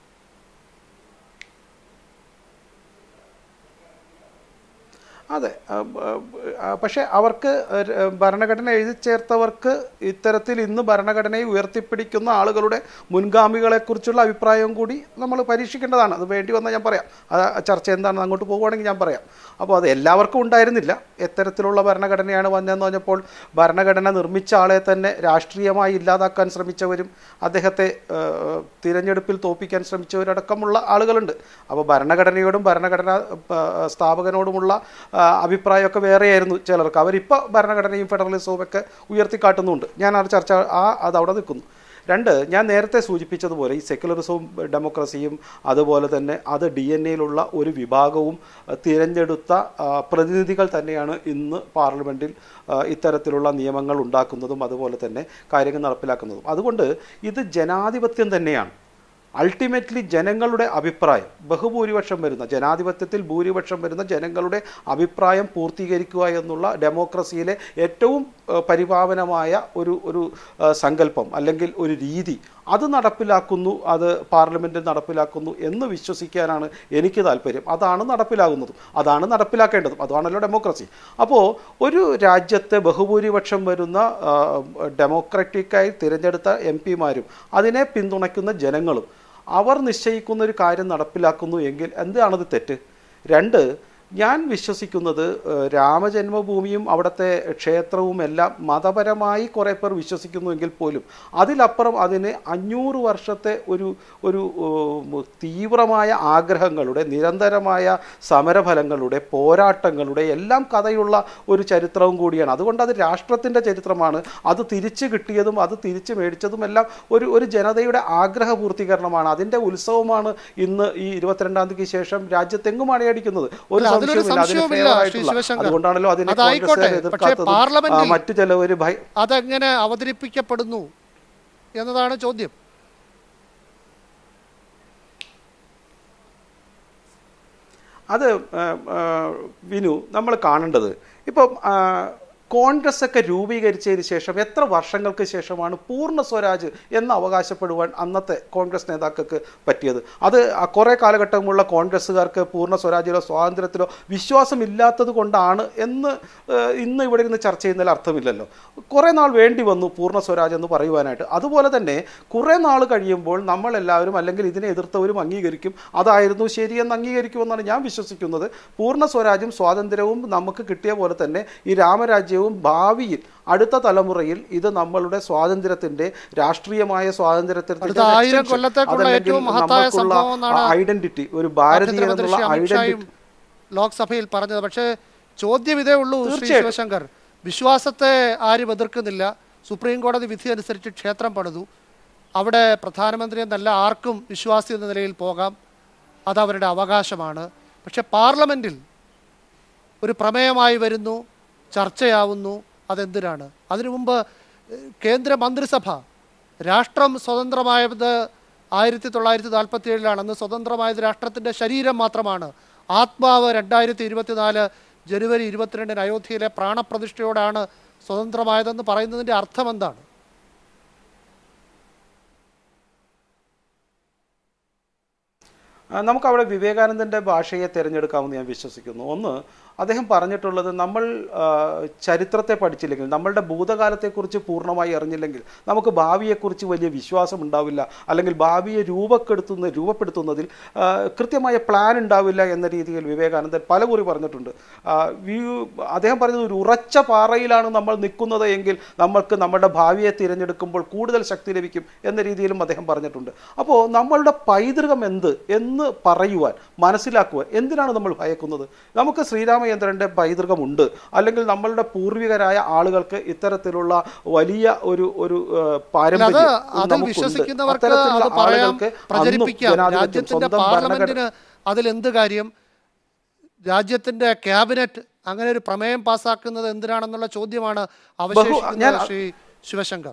അതെ ആ, ആ, പക്ഷേ അവർക്ക് ഒരു, ഭരണഘടന എഴുതി ചേർത്തവർക്ക് ഇത്തരത്തിൽ ഇന്ന് ഭരണഘടനയെ ഉയർത്തിപ്പിടിക്കുന്ന ആളുകളുടെ മുൻഗാമികളെക്കുറിച്ചുള്ള അഭിപ്രായവും കൂടി നമ്മൾ പരീക്ഷിക്കേണ്ടതാണ് അത് വേണ്ടി വന്നാൽ ഞാൻ പറയാം അത് ആ ചർച്ച എന്താണെന്ന് അങ്ങോട്ട് പോകുവാണെങ്കിൽ ഞാൻ പറയാം അപ്പോൾ അത് എല്ലാവർക്കും ഉണ്ടായിരുന്നില്ല എത്തരത്തിലുള്ള ഭരണഘടനയാണ് വന്നതെന്ന് പറഞ്ഞപ്പോൾ ഭരണഘടന നിർമ്മിച്ച ആളെ തന്നെ രാഷ്ട്രീയമായി ഇല്ലാതാക്കാൻ ശ്രമിച്ചവരും അദ്ദേഹത്തെ ആ, തിരഞ്ഞെടുപ്പിൽ തോപ്പിക്കാൻ ശ്രമിച്ചവരടക്കമുള്ള ആളുകളുണ്ട് അപ്പോൾ ഭരണഘടനയോടും ഭരണഘടന ആ, സ്ഥാപകനോടുമുള്ള ആ, അഭിപ്രായമൊക്കെ വേറെയായിരുന്നു ചിലർക്ക് അവരിപ്പോൾ ഭരണഘടനയും ഫെഡറലിസവും ഒക്കെ ഉയർത്തിക്കാട്ടുന്നുണ്ട് ഞാൻ ആ ചർച്ച ആ അത് അവിടെ നിൽക്കുന്നു രണ്ട് ഞാൻ നേരത്തെ സൂചിപ്പിച്ചതുപോലെ ഈ സെക്യുലറിസവും ഡെമോക്രസിയും അതുപോലെ തന്നെ അത് ഡി എൻ എയിലുള്ള ഒരു വിഭാഗവും ആ, തിരഞ്ഞെടുത്ത ആ, പ്രതിനിധികൾ തന്നെയാണ് ഇന്ന് പാർലമെൻറ്റിൽ ആ, ഇത്തരത്തിലുള്ള നിയമങ്ങൾ ഉണ്ടാക്കുന്നതും അതുപോലെ തന്നെ കാര്യങ്ങൾ നടപ്പിലാക്കുന്നതും അതുകൊണ്ട് ഇത് ജനാധിപത്യം തന്നെയാണ് അൾട്ടിമേറ്റ്ലി ജനങ്ങളുടെ അഭിപ്രായം ബഹുഭൂരിപക്ഷം വരുന്ന ജനാധിപത്യത്തിൽ ഭൂരിപക്ഷം വരുന്ന ജനങ്ങളുടെ അഭിപ്രായം പൂർത്തീകരിക്കുക എന്നുള്ള ഡെമോക്രസിയിലെ ഏറ്റവും ഏഹ്, പരിപാവനമായ ഒരു ഒരു ഏഹ്, സങ്കല്പം അല്ലെങ്കിൽ ഒരു രീതി അത് നടപ്പിലാക്കുന്നു അത് പാർലമെൻറ്റിൽ നടപ്പിലാക്കുന്നു എന്ന് വിശ്വസിക്കാനാണ് എനിക്ക് താല്പര്യം അതാണ് നടപ്പിലാകുന്നതും അതാണ് നടപ്പിലാക്കേണ്ടതും അതാണല്ലോ ഡെമോക്രസി അപ്പോൾ ഒരു രാജ്യത്തെ ബഹുഭൂരിപക്ഷം വരുന്ന ആ, ഡെമോക്രാറ്റിക്കായി തിരഞ്ഞെടുത്ത എം പിമാരും അതിനെ പിന്തുണയ്ക്കുന്ന ജനങ്ങളും അവർ നിശ്ചയിക്കുന്ന ഒരു കാര്യം നടപ്പിലാക്കുന്നു എങ്കിൽ എന്താണത് തെറ്റ് രണ്ട് ഞാൻ വിശ്വസിക്കുന്നത് ഏഹ്, രാമജന്മഭൂമിയും അവിടുത്തെ ക്ഷേത്രവും എല്ലാം മതപരമായി കുറേ പേർ വിശ്വസിക്കുന്നുവെങ്കിൽ പോലും അതിലപ്പുറം അതിന് അഞ്ഞൂറ് വർഷത്തെ ഒരു ഒരു ഉം, തീവ്രമായ ആഗ്രഹങ്ങളുടെ നിരന്തരമായ സമരഫലങ്ങളുടെ പോരാട്ടങ്ങളുടെ എല്ലാം കഥയുള്ള ഒരു ചരിത്രവും കൂടിയാണ് അതുകൊണ്ട് അത് രാഷ്ട്രത്തിൻ്റെ ചരിത്രമാണ് അത് തിരിച്ചു കിട്ടിയതും അത് തിരിച്ചു മേടിച്ചതും എല്ലാം ഒരു ഒരു ജനതയുടെ ആഗ്രഹ പൂർത്തീകരണമാണ് അതിൻ്റെ ഉത്സവമാണ് ഇന്ന് ഈ ഇരുപത്തിരണ്ടാം തീയതിക്ക് ശേഷം രാജ്യത്തെങ്ങും അണയടിക്കുന്നത് ഒരു അല്ല, അതിലൊരു സംശയവുമില്ല അതിന് സംശയവുമില്ല, ഫേവർ ശ്രീ ആയിട്ടുള്ള ശിവശങ്കർ. അതുകൊണ്ടാണല്ലോ അതിനെ അതായിക്കോട്ടെ, കോൺഗ്രസ്സുകാർ പക്ഷേ എതിർക്കാത്തതും, പാർലമെന്റിൽ ആ, മറ്റു ചിലവർ ഭയ അതെങ്ങനെ അവതരിപ്പിക്കപ്പെടുന്നു എന്നതാണ് ചോദ്യം അത് ആ, ആ, വിനു നമ്മൾ കാണേണ്ടത് ഇപ്പം ആ, കോൺഗ്രസ് ഒക്കെ രൂപീകരിച്ചതിന് ശേഷം എത്ര വർഷങ്ങൾക്ക് ശേഷമാണ് പൂർണ്ണ സ്വരാജ് എന്ന് അവകാശപ്പെടുവാൻ അന്നത്തെ കോൺഗ്രസ് നേതാക്കൾക്ക് പറ്റിയത് അത് ആ കുറേ കാലഘട്ടമുള്ള കോൺഗ്രസ്സുകാർക്ക് പൂർണ്ണ സ്വരാജിലോ സ്വാതന്ത്ര്യത്തിലോ വിശ്വാസമില്ലാത്തത് കൊണ്ടാണ് എന്ന് ഏഹ്, ഇന്ന് ഇവിടെ ഇരുന്ന് ചർച്ച ചെയ്യുന്നതിൽ അർത്ഥമില്ലല്ലോ കുറേ നാൾ വേണ്ടി വന്നു പൂർണ്ണ സ്വരാജ് എന്ന് പറയുവാനായിട്ട് അതുപോലെ തന്നെ കുറേ നാൾ കഴിയുമ്പോൾ നമ്മളെല്ലാവരും അല്ലെങ്കിൽ ഇതിനെ എതിർത്തവരും അംഗീകരിക്കും അതായിരുന്നു ശരിയെന്ന് അംഗീകരിക്കുമെന്നാണ് ഞാൻ വിശ്വസിക്കുന്നത് പൂർണ്ണ സ്വരാജ്യം സ്വാതന്ത്ര്യവും നമുക്ക് കിട്ടിയ പോലെ തന്നെ ഈ രാമരാജ്യവും ഭാവിയിൽ അടുത്ത തലമുറയിൽ ഇത് നമ്മളുടെ സ്വാതന്ത്ര്യത്തിന്റെ രാഷ്ട്രീയമായ സ്വാതന്ത്ര്യത്തിന്റെ അടുത്ത ആയിരം കൊല്ലത്തേക്കുള്ള ഏറ്റവും മഹത്തായ സംഭവം എന്നാണ് ഐഡന്റിറ്റി ഒരു ഭാരതീയ ആഭ്യന്തരമന്ത്രി എന്നുള്ള ശ്രീ അമിത്ഷായും ഐഡന്റിറ്റി ലോക്സഭയിൽ പറഞ്ഞത് പക്ഷേ ചോദ്യം ഇതേ ഉള്ളൂ ശ്രീ തീർച്ചയായിട്ടും. ശിവശങ്കർ വിശ്വാസത്തെ ആരും എതിർക്കുന്നില്ല സുപ്രീം കോടതി വിധി അനുസരിച്ച് ക്ഷേത്രം പണിതു അവിടെ പ്രധാനമന്ത്രി എന്നല്ല ആർക്കും വിശ്വാസി എന്ന നിലയിൽ പോകാം അത് അവരുടെ അവകാശമാണ് പക്ഷെ പാർലമെൻറ്റിൽ ഒരു പ്രമേയമായി വരുന്നു ചർച്ചയാവുന്നു അതെന്തിനാണ് അതിനു മുമ്പ് ഏഹ്, കേന്ദ്ര മന്ത്രിസഭ രാഷ്ട്രം സ്വതന്ത്രമായത് ആയിരത്തി തൊള്ളായിരത്തി നാൽപ്പത്തി ഏഴിലാണ് അന്ന് സ്വതന്ത്രമായത് രാഷ്ട്രത്തിൻ്റെ ശരീരം മാത്രമാണ് ആത്മാവ് രണ്ടായിരത്തി ഇരുപത്തിനാല് ജനുവരി ഇരുപത്തിരണ്ടിന് അയോധ്യയിലെ പ്രാണപ്രതിഷ്ഠയോടാണ് സ്വതന്ത്രമായതെന്ന് പറയുന്നതിൻ്റെ അർത്ഥം എന്താണ് ആ, നമുക്ക് അവിടെ വിവേകാനന്ദൻ്റെ ഭാഷയെ തിരഞ്ഞെടുക്കാമെന്ന് ഞാൻ വിശ്വസിക്കുന്നു ഒന്ന് അദ്ദേഹം പറഞ്ഞിട്ടുള്ളത് നമ്മൾ ആ, ചരിത്രത്തെ പഠിച്ചില്ലെങ്കിൽ നമ്മളുടെ ഭൂതകാലത്തെക്കുറിച്ച് പൂർണ്ണമായി അറിഞ്ഞില്ലെങ്കിൽ നമുക്ക് ഭാവിയെക്കുറിച്ച് വലിയ വിശ്വാസം ഉണ്ടാവില്ല അല്ലെങ്കിൽ ഭാവിയെ രൂപപ്പെടുത്തുന്ന രൂപപ്പെടുത്തുന്നതിൽ ആ, കൃത്യമായ പ്ലാൻ ഉണ്ടാവില്ല എന്ന രീതിയിൽ വിവേകാനന്ദൻ പലകുറി പറഞ്ഞിട്ടുണ്ട് ആ, വ്യൂ- അദ്ദേഹം പറഞ്ഞത് ഒരു ഉറച്ച പാറയിലാണ് നമ്മൾ നിൽക്കുന്നത് എങ്കിൽ നമ്മൾക്ക് നമ്മുടെ ഭാവിയെ തിരഞ്ഞെടുക്കുമ്പോൾ കൂടുതൽ ശക്തി ലഭിക്കും എന്ന രീതിയിലും അദ്ദേഹം പറഞ്ഞിട്ടുണ്ട് അപ്പോൾ നമ്മളുടെ പൈതൃകം എന്ത് എന്ന് പറയുവാൻ മനസ്സിലാക്കുവാൻ എന്തിനാണ് നമ്മൾ ഭയക്കുന്നത് നമുക്ക് ശ്രീരാമചന്ദ്രൻ്റെ പൈതൃകമുണ്ട് അല്ലെങ്കിൽ നമ്മളുടെ പൂർവികരായ ആളുകൾക്ക് ഇത്തരത്തിലുള്ള വലിയ ഒരു ഒരു ആ, പാരമ്പര്യം അത് അതിൽ നമുക്കുണ്ട്. വിശ്വസിക്കുന്നവർക്ക് അത്തരത്തിലുള്ള അത് പറയാം ആളുകൾക്ക് അന്നും പ്രചരിപ്പിക്കാം ജനാധിപത്യം, രാജ്യത്തിന്റെ സ്വന്തം ഭരണഘടന പാർലമെന്റിന് അതിൽ എന്ത് കാര്യം രാജ്യത്തിന്റെ ക്യാബിനറ്റ് അങ്ങനെ ഒരു പ്രമേയം പാസ്സാക്കുന്നത് എന്തിനാണെന്നുള്ള ചോദ്യമാണ് അവശേഷിക്കുന്നത് ഞാൻ- ശ്രീ ശിവശങ്കർ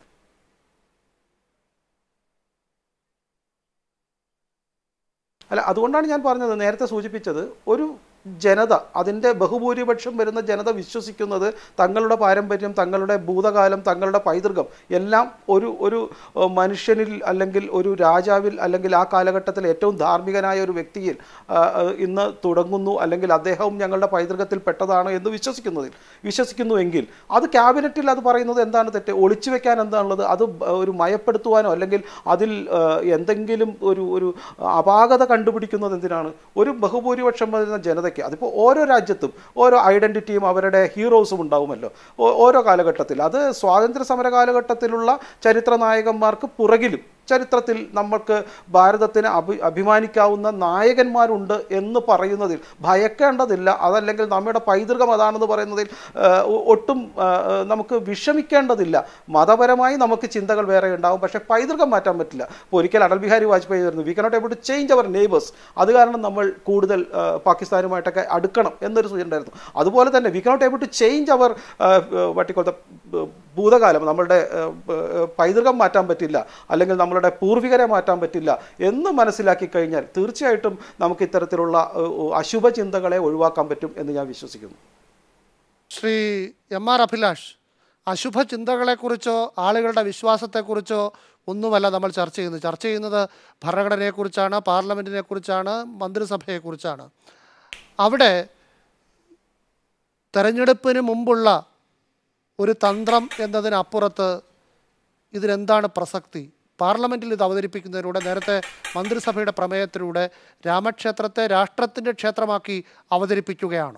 അല്ല അതുകൊണ്ടാണ് ഞാൻ പറഞ്ഞത് നേരത്തെ സൂചിപ്പിച്ചത് ഒരു ജനത അതിൻ്റെ ബഹുഭൂരിപക്ഷം വരുന്ന ജനത വിശ്വസിക്കുന്നത് തങ്ങളുടെ പാരമ്പര്യം തങ്ങളുടെ ഭൂതകാലം തങ്ങളുടെ പൈതൃകം എല്ലാം ഒരു ഒരു ഏഹ്, മനുഷ്യനിൽ അല്ലെങ്കിൽ ഒരു രാജാവിൽ അല്ലെങ്കിൽ ആ കാലഘട്ടത്തിൽ ഏറ്റവും ധാർമ്മികനായ ഒരു വ്യക്തിയിൽ ആ, ആ, ഇന്ന് തുടങ്ങുന്നു അല്ലെങ്കിൽ അദ്ദേഹവും ഞങ്ങളുടെ പൈതൃകത്തിൽ പെട്ടതാണ് എന്ന് വിശ്വസിക്കുന്നതിൽ വിശ്വസിക്കുന്നുവെങ്കിൽ അത് ക്യാബിനറ്റിൽ അത് പറയുന്നത് എന്താണ് തെറ്റ് ഒളിച്ചു വെക്കാൻ എന്താണുള്ളത് അത് ബ- ഒരു മയപ്പെടുത്തുവാനോ അല്ലെങ്കിൽ അതിൽ ആ, എന്തെങ്കിലും ഒരു ഒരു അപാകത കണ്ടുപിടിക്കുന്നത് എന്തിനാണ് ഒരു ബഹുഭൂരിപക്ഷം വരുന്ന ജനതയ്ക്ക് അതിപ്പോൾ ഓരോ രാജ്യത്തും ഓരോ ഐഡൻറ്റിറ്റിയും അവരുടെ ഹീറോസും ഉണ്ടാവുമല്ലോ ഓ- ഓരോ കാലഘട്ടത്തിൽ അത് സ്വാതന്ത്ര്യ സമര കാലഘട്ടത്തിലുള്ള ചരിത്ര നായകന്മാർക്ക് പുറകിലും ചരിത്രത്തിൽ നമ്മൾക്ക് ഭാരതത്തിന് അഭി അഭിമാനിക്കാവുന്ന നായകന്മാരുണ്ട് എന്ന് പറയുന്നതിൽ ഭയക്കേണ്ടതില്ല അതല്ലെങ്കിൽ നമ്മുടെ പൈതൃകം അതാണെന്ന് പറയുന്നതിൽ ആ, ഒ- ഒട്ടും ആ, ആ, നമുക്ക് വിഷമിക്കേണ്ടതില്ല മതപരമായി നമുക്ക് ചിന്തകൾ വേറെ ഉണ്ടാവും പക്ഷേ പൈതൃകം മാറ്റാൻ പറ്റില്ല ഇപ്പോൾ ഒരിക്കൽ അടൽ ബിഹാരി വാജ്പേയി ആയിരുന്നു we cannot able to change our neighbours അത് കാരണം നമ്മൾ കൂടുതൽ ആ, പാകിസ്ഥാനുമായിട്ടൊക്കെ അടുക്കണം എന്നൊരു സൂചന ഉണ്ടായിരുന്നു അതുപോലെ തന്നെ we cannot able to change our വട്ടിക്കൊത്ത ഭൂതകാലം നമ്മളുടെ ആ, ആ, പൈതൃകം മാറ്റാൻ പറ്റില്ല അല്ലെങ്കിൽ നമ്മളുടെ പൂർവികരെ മാറ്റാൻ പറ്റില്ല എന്ന് മനസ്സിലാക്കി കഴിഞ്ഞാൽ തീർച്ചയായിട്ടും നമുക്ക് ഇത്തരത്തിലുള്ള ആ, അശുഭ ചിന്തകളെ ഒഴിവാക്കാൻ പറ്റും എന്ന് ഞാൻ വിശ്വസിക്കുന്നു ശ്രീ എം ആർ അഭിലാഷ് അശുഭ ചിന്തകളെക്കുറിച്ചോ ആളുകളുടെ വിശ്വാസത്തെക്കുറിച്ചോ ഒന്നുമല്ല നമ്മൾ ചർച്ച ചെയ്യുന്നത് ചർച്ച ചെയ്യുന്നത് ഭരണഘടനയെക്കുറിച്ചാണ് പാർലമെൻറ്റിനെക്കുറിച്ചാണ് മന്ത്രിസഭയെക്കുറിച്ചാണ് അവിടെ തെരഞ്ഞെടുപ്പിന് മുമ്പുള്ള ഒരു തന്ത്രം എന്നതിനപ്പുറത്ത് ഇതിനെന്താണ് പ്രസക്തി പാർലമെൻറ്റിൽ ഇത് അവതരിപ്പിക്കുന്നതിലൂടെ നേരത്തെ മന്ത്രിസഭയുടെ പ്രമേയത്തിലൂടെ രാമക്ഷേത്രത്തെ രാഷ്ട്രത്തിൻ്റെ ക്ഷേത്രമാക്കി അവതരിപ്പിക്കുകയാണോ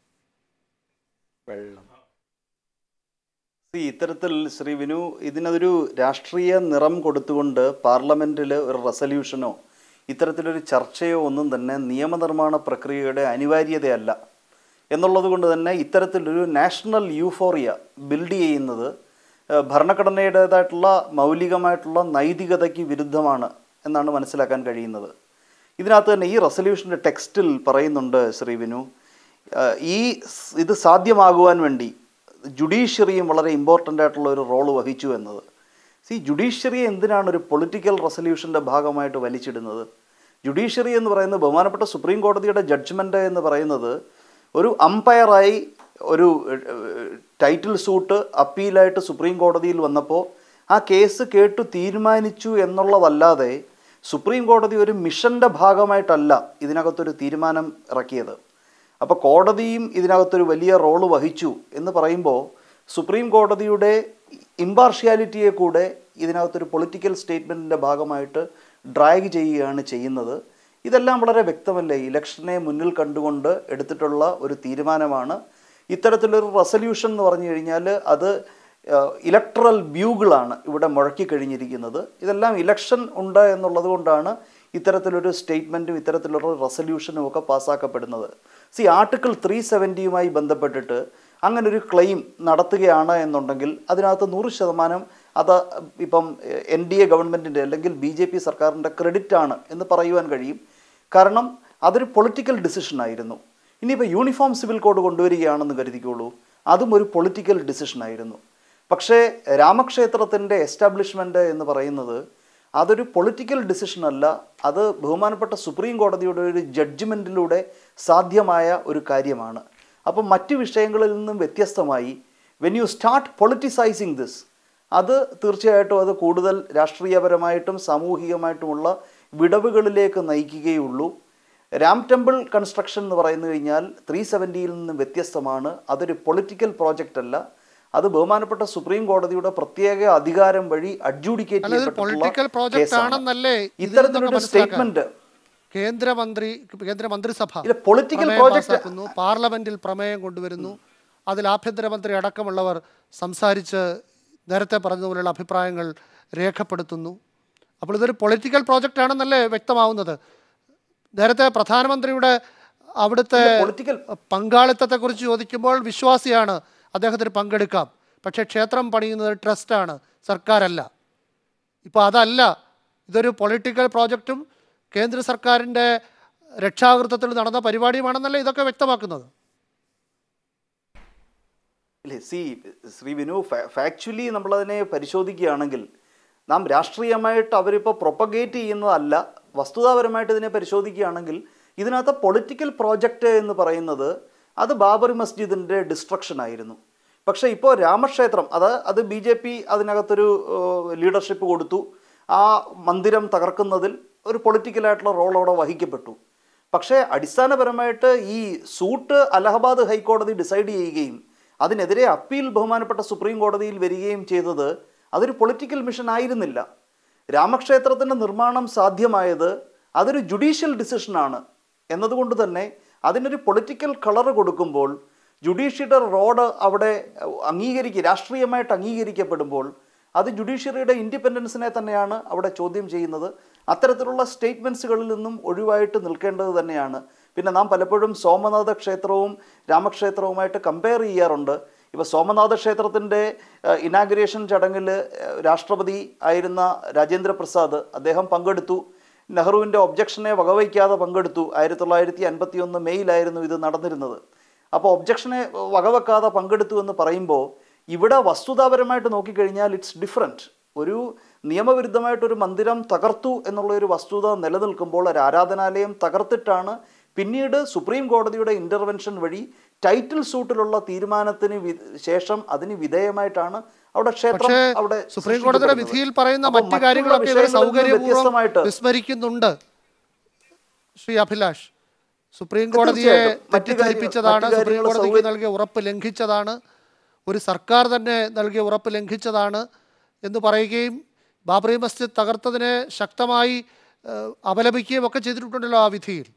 ഈ ഇത്തരത്തിൽ ശ്രീ വിനു ഇതിനൊരു രാഷ്ട്രീയ നിറം കൊടുത്തുകൊണ്ട് പാർലമെൻറ്റിൽ ഒരു റെസല്യൂഷനോ ഇത്തരത്തിലൊരു ചർച്ചയോ ഒന്നും തന്നെ നിയമനിർമ്മാണ പ്രക്രിയയുടെ അനിവാര്യതയല്ല എന്നുള്ളത് കൊണ്ട് തന്നെ ഇത്തരത്തിലൊരു നാഷണൽ യൂഫോറിയ ബിൽഡ് ചെയ്യുന്നത് ഏഹ്, ഭരണഘടനയുടേതായിട്ടുള്ള മൗലികമായിട്ടുള്ള നൈതികതയ്ക്ക് വിരുദ്ധമാണ് എന്നാണ് മനസ്സിലാക്കാൻ കഴിയുന്നത് ഇതിനകത്ത് തന്നെ ഈ റെസല്യൂഷൻ്റെ ടെക്സ്റ്റിൽ പറയുന്നുണ്ട് ശ്രീ വിനു ഏഹ്, ഈ സ് ഇത് സാധ്യമാകുവാൻ വേണ്ടി ജുഡീഷ്യറിയും വളരെ ഇമ്പോർട്ടൻ്റ് ആയിട്ടുള്ള ഒരു റോള് വഹിച്ചു എന്നത് സി ജുഡീഷ്യറി എന്തിനാണ് ഒരു പൊളിറ്റിക്കൽ റെസല്യൂഷൻ്റെ ഭാഗമായിട്ട് വലിച്ചിടുന്നത് ജുഡീഷ്യറി എന്ന് പറയുന്നത് ബഹുമാനപ്പെട്ട സുപ്രീം കോടതിയുടെ ജഡ്ജ്മെൻ്റ് എന്ന് പറയുന്നത് ഒരു അമ്പയറായി ഒരു ടൈറ്റിൽ സൂട്ട് അപ്പീലായിട്ട് സുപ്രീം കോടതിയിൽ വന്നപ്പോൾ ആ കേസ് കേട്ടു തീരുമാനിച്ചു എന്നുള്ളതല്ലാതെ സുപ്രീം കോടതി ഒരു മിഷൻ്റെ ഭാഗമായിട്ടല്ല ഇതിനകത്തൊരു തീരുമാനം ഇറക്കിയത് അപ്പോൾ കോടതിയും ഇതിനകത്തൊരു വലിയ റോള് വഹിച്ചു എന്ന് പറയുമ്പോൾ സുപ്രീം കോടതിയുടെ ഇമ്പാർഷ്യാലിറ്റിയെ കൂടെ ഇതിനകത്തൊരു പൊളിറ്റിക്കൽ സ്റ്റേറ്റ്മെൻറ്റിൻ്റെ ഭാഗമായിട്ട് ഡ്രാഗ് ചെയ്യുകയാണ് ചെയ്യുന്നത് ഇതെല്ലാം വളരെ വ്യക്തമല്ലേ ഇലക്ഷനെ മുന്നിൽ കണ്ടുകൊണ്ട് എടുത്തിട്ടുള്ള ഒരു തീരുമാനമാണ് ഇത്തരത്തിലൊരു റെസല്യൂഷൻ എന്ന് പറഞ്ഞു കഴിഞ്ഞാൽ അത് ഇലക്ട്രൽ ബ്യൂകളാണ് ഇവിടെ മുഴക്കി കഴിഞ്ഞിരിക്കുന്നത് ഇതെല്ലാം ഇലക്ഷൻ ഉണ്ട് എന്നുള്ളത് കൊണ്ടാണ് ഇത്തരത്തിലൊരു സ്റ്റേറ്റ്മെൻറ്റും ഇത്തരത്തിലൊരു റെസല്യൂഷനും ഒക്കെ പാസ്സാക്കപ്പെടുന്നത് സി ആർട്ടിക്കിൾ ത്രീ സെവൻറ്റിയുമായി ബന്ധപ്പെട്ടിട്ട് അങ്ങനെ ഒരു ക്ലെയിം നടത്തുകയാണ് എന്നുണ്ടെങ്കിൽ അതിനകത്ത് നൂറ് ശതമാനം അത് ഇപ്പം എൻ ഡി എ ഗവൺമെൻറ്റിൻ്റെ അല്ലെങ്കിൽ ബി ജെ പി സർക്കാരിൻ്റെ ക്രെഡിറ്റാണ് എന്ന് പറയുവാൻ കഴിയും കാരണം അതൊരു പൊളിറ്റിക്കൽ ഡിസിഷൻ ആയിരുന്നു ഇനിയിപ്പോൾ യൂണിഫോം സിവിൽ കോഡ് കൊണ്ടുവരികയാണെന്ന് കരുതിക്കോളൂ അതും ഒരു പൊളിറ്റിക്കൽ ഡിസിഷൻ ആയിരുന്നു പക്ഷേ രാമക്ഷേത്രത്തിൻ്റെ എസ്റ്റാബ്ലിഷ്മെൻറ്റ് എന്ന് പറയുന്നത് അതൊരു പൊളിറ്റിക്കൽ ഡിസിഷൻ അല്ല അത് ബഹുമാനപ്പെട്ട സുപ്രീം കോടതിയുടെ ഒരു ജഡ്ജ്മെൻറ്റിലൂടെ സാധ്യമായ ഒരു കാര്യമാണ് അപ്പം മറ്റ് വിഷയങ്ങളിൽ നിന്നും വ്യത്യസ്തമായി when you start politicising this അത് തീർച്ചയായിട്ടും അത് കൂടുതൽ രാഷ്ട്രീയപരമായിട്ടും സാമൂഹികമായിട്ടുമുള്ള വിടവുകളിലേക്ക് നയിക്കുകയുള്ളൂ രാം ടെമ്പിൾ കൺസ്ട്രക്ഷൻ എന്ന് പറയുന്നു കഴിഞ്ഞാൽ ത്രീ സെവൻറ്റിയിൽ നിന്നും വ്യത്യസ്തമാണ് അതൊരു പൊളിറ്റിക്കൽ പ്രോജക്റ്റ് അല്ല അത് ബഹുമാനപ്പെട്ട സുപ്രീം കോടതിയുടെ പ്രത്യേക അധികാരം വഴി അഡ്ജൂഡിക്കേറ്റ് അല്ല, ഇതൊരു പൊളിറ്റിക്കൽ പ്രോജക്റ്റ് ആണെന്നല്ലേ ഇതിൽ നിന്നൊക്കെ ഇത്തരത്തിലൊരു മനസ്സിലാക്കാൻ? സ്റ്റേറ്റ്മെന്റ് കേന്ദ്രമന്ത്രി കേന്ദ്ര മന്ത്രിസഭ ഇത് political പ്രമേയം project- പാസ്സാക്കുന്നു പാർലമെന്റിൽ പ്രമേയം കൊണ്ടുവരുന്നു അതിൽ ആഭ്യന്തരമന്ത്രി അടക്കമുള്ളവർ സംസാരിച്ച് നേരത്തെ പറഞ്ഞതുപോലെയുള്ള അഭിപ്രായങ്ങൾ രേഖപ്പെടുത്തുന്നു അപ്പോൾ ഇതൊരു പൊളിറ്റിക്കൽ പ്രോജക്റ്റ് ആണെന്നല്ലേ വ്യക്തമാവുന്നത് നേരത്തെ പ്രധാനമന്ത്രിയുടെ അവിടുത്തെ പൊളിറ്റിക്കൽ പങ്കാളിത്തത്തെക്കുറിച്ച് ചോദിക്കുമ്പോൾ വിശ്വാസിയാണ് അദ്ദേഹത്തിന് പങ്കെടുക്കാം പക്ഷേ ക്ഷേത്രം പണിയുന്നത് ട്രസ്റ്റാണ് സർക്കാരല്ല ഇപ്പോൾ അതല്ല ഇതൊരു പൊളിറ്റിക്കൽ പ്രോജക്റ്റും കേന്ദ്ര സർക്കാരിൻ്റെ രക്ഷാകൃതത്തിൽ നടന്ന പരിപാടിയുമാണെന്നല്ലേ ഇതൊക്കെ വ്യക്തമാക്കുന്നത് ഇല്ലേ സി ശ്രീ വിനു ഫാക്ച്വലി നമ്മളതിനെ പരിശോധിക്കുകയാണെങ്കിൽ നാം രാഷ്ട്രീയമായിട്ട് അവരിപ്പോൾ പ്രൊപ്പഗേറ്റ് ചെയ്യുന്നതല്ല വസ്തുതാപരമായിട്ട് ഇതിനെ പരിശോധിക്കുകയാണെങ്കിൽ ഇതിനകത്ത് പൊളിറ്റിക്കൽ പ്രോജക്റ്റ് എന്ന് പറയുന്നത് അത് ബാബറി മസ്ജിദിൻ്റെ ഡിസ്ട്രക്ഷൻ ആയിരുന്നു പക്ഷേ ഇപ്പോൾ രാമക്ഷേത്രം അത് അത് ബി ജെ പി അതിനകത്തൊരു ലീഡർഷിപ്പ് കൊടുത്തു ആ മന്ദിരം തകർക്കുന്നതിൽ ഒരു പൊളിറ്റിക്കലായിട്ടുള്ള റോൾ അവിടെ വഹിക്കപ്പെട്ടു പക്ഷേ അടിസ്ഥാനപരമായിട്ട് ഈ സൂട്ട് അലഹബാദ് ഹൈക്കോടതി ഡിസൈഡ് ചെയ്യുകയും അതിനെതിരെ അപ്പീൽ ബഹുമാനപ്പെട്ട സുപ്രീം കോടതിയിൽ വരികയും ചെയ്തത് അതൊരു പൊളിറ്റിക്കൽ മിഷൻ ആയിരുന്നില്ല രാമക്ഷേത്രത്തിൻ്റെ നിർമ്മാണം സാധ്യമായത് അതൊരു ജുഡീഷ്യൽ ഡിസിഷനാണ് എന്നതുകൊണ്ട് തന്നെ അതിനൊരു പൊളിറ്റിക്കൽ കളർ കൊടുക്കുമ്പോൾ ജുഡീഷ്യയുടെ റോഡ് അവിടെ അംഗീകരിക്കുക രാഷ്ട്രീയമായിട്ട് അംഗീകരിക്കപ്പെടുമ്പോൾ അത് ജുഡീഷ്യറിയുടെ ഇൻഡിപെൻഡൻസിനെ തന്നെയാണ് അവിടെ ചോദ്യം ചെയ്യുന്നത് അത്തരത്തിലുള്ള സ്റ്റേറ്റ്മെൻറ്റ്സുകളിൽ നിന്നും ഒഴിവായിട്ട് നിൽക്കേണ്ടത് തന്നെയാണ് പിന്നെ നാം പലപ്പോഴും സോമനാഥ ക്ഷേത്രവും രാമക്ഷേത്രവുമായിട്ട് കമ്പയർ ചെയ്യാറുണ്ട് ഇപ്പോൾ സോമനാഥ ക്ഷേത്രത്തിൻ്റെ ഇനാഗുറേഷൻ ചടങ്ങിൽ രാഷ്ട്രപതി ആയിരുന്ന രാജേന്ദ്ര പ്രസാദ് അദ്ദേഹം പങ്കെടുത്തു നെഹ്റുവിൻ്റെ ഒബ്ജക്ഷനെ വകവയ്ക്കാതെ പങ്കെടുത്തു ആയിരത്തി തൊള്ളായിരത്തി അൻപത്തി ഒന്ന് മെയ്യിലായിരുന്നു ഇത് നടന്നിരുന്നത് അപ്പോൾ ഒബ്ജക്ഷനെ വകവെക്കാതെ പങ്കെടുത്തു എന്ന് പറയുമ്പോൾ ഇവിടെ വസ്തുതാപരമായിട്ട് നോക്കിക്കഴിഞ്ഞാൽ ഇറ്റ്സ് ഡിഫറെൻറ്റ് ഒരു നിയമവിരുദ്ധമായിട്ടൊരു മന്ദിരം തകർത്തു എന്നുള്ള ഒരു വസ്തുത നിലനിൽക്കുമ്പോൾ ഒരു ആരാധനാലയം തകർത്തിട്ടാണ് പിന്നീട് സുപ്രീം കോടതിയുടെ ഇന്റർവെൻഷൻ വഴി ടൈറ്റിൽ സൂട്ടിലുള്ള തീരുമാനത്തിന് വി- ശേഷം അതിന് വിധേയമായിട്ടാണ് അവിടെ ക്ഷേത്രം പക്ഷേ അവിടെ സുപ്രീം കോടതിയുടെ സൃഷ്ടിക്കപ്പെടുന്നത്. വിധിയിൽ പറയുന്ന അപ്പോൾ മറ്റു മറ്റുള്ള കാര്യങ്ങളൊക്കെ ഇവർ വിഷയങ്ങളിൽ നിന്ന് സൗകര്യപൂർവ്വം വ്യത്യസ്തമായിട്ട് വിസ്മരിക്കുന്നുണ്ട് ശ്രീ അഭിലാഷ് സുപ്രീം കോടതിയെ തീർച്ചയായിട്ടും. മറ്റു കാര്യങ്ങൾ- തെറ്റിദ്ധരിപ്പിച്ചതാണ് മറ്റു സുപ്രീം കാര്യങ്ങൾ കോടതിക്ക് സൗകര്യം- നൽകിയ ഉറപ്പ് ലംഘിച്ചതാണ് ഒരു സർക്കാർ തന്നെ നൽകിയ ഉറപ്പ് ലംഘിച്ചതാണ് എന്ന് പറയുകയും ബാബറി മസ്ജിദ് തകർത്തതിനെ ശക്തമായി ഏഹ്, അപലപിക്കുകയും ഒക്കെ ചെയ്തിട്ടുണ്ടല്ലോ ആ വിധിയിൽ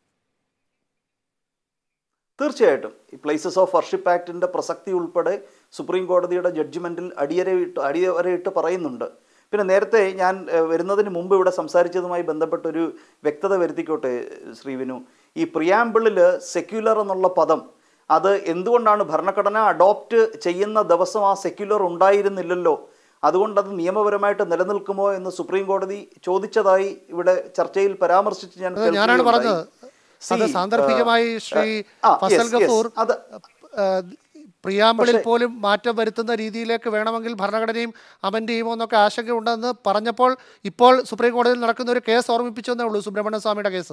തീർച്ചയായിട്ടും ഈ പ്ലേസസ് ഓഫ് വർഷിപ്പ് ആക്ടിൻ്റെ പ്രസക്തി ഉൾപ്പെടെ സുപ്രീം കോടതിയുടെ ജഡ്ജ്മെൻറ്റിൽ അടിയരയിട്ട് അടിയവരയിട്ട് പറയുന്നുണ്ട് പിന്നെ നേരത്തെ ഞാൻ ഏഹ്, വരുന്നതിന് മുമ്പ് ഇവിടെ സംസാരിച്ചതുമായി ബന്ധപ്പെട്ടൊരു വ്യക്തത വരുത്തിക്കോട്ടെ ശ്രീ വിനു ഈ പ്രിയാമ്പിളിൽ സെക്യുലർ എന്നുള്ള പദം അത് എന്തുകൊണ്ടാണ് ഭരണഘടന അഡോപ്റ്റ് ചെയ്യുന്ന ദിവസം ആ സെക്യുലർ ഉണ്ടായിരുന്നില്ലല്ലോ അതുകൊണ്ട് അത് നിയമപരമായിട്ട് നിലനിൽക്കുമോ എന്ന് സുപ്രീം കോടതി ചോദിച്ചതായി ഇവിടെ ചർച്ചയിൽ പരാമർശിച്ച് ഞാൻ അത് ഞാനാണ് കേൾക്കുകയുണ്ടായി. പറഞ്ഞത് അത് See, സാന്ദർഭികമായി uh, ശ്രീ ആ, ഫസൽ yes, yes. ഗഫൂർ അത് ഏഹ്, പ്രിയാമ്പിളിൽ പക്ഷേ- പോലും മാറ്റം വരുത്തുന്ന രീതിയിലേക്ക് വേണമെങ്കിൽ ഭരണഘടനയും അമെൻഡ് ചെയ്യുമോ എന്നൊക്കെ ആശങ്കയുണ്ടെന്ന് പറഞ്ഞപ്പോൾ ഇപ്പോൾ സുപ്രീം കോടതിയിൽ നടക്കുന്ന ഒരു കേസ് ഓർമ്മിപ്പിച്ചെന്നേ ഉള്ളൂ സുബ്രഹ്മണ്യ സ്വാമിയുടെ കേസ്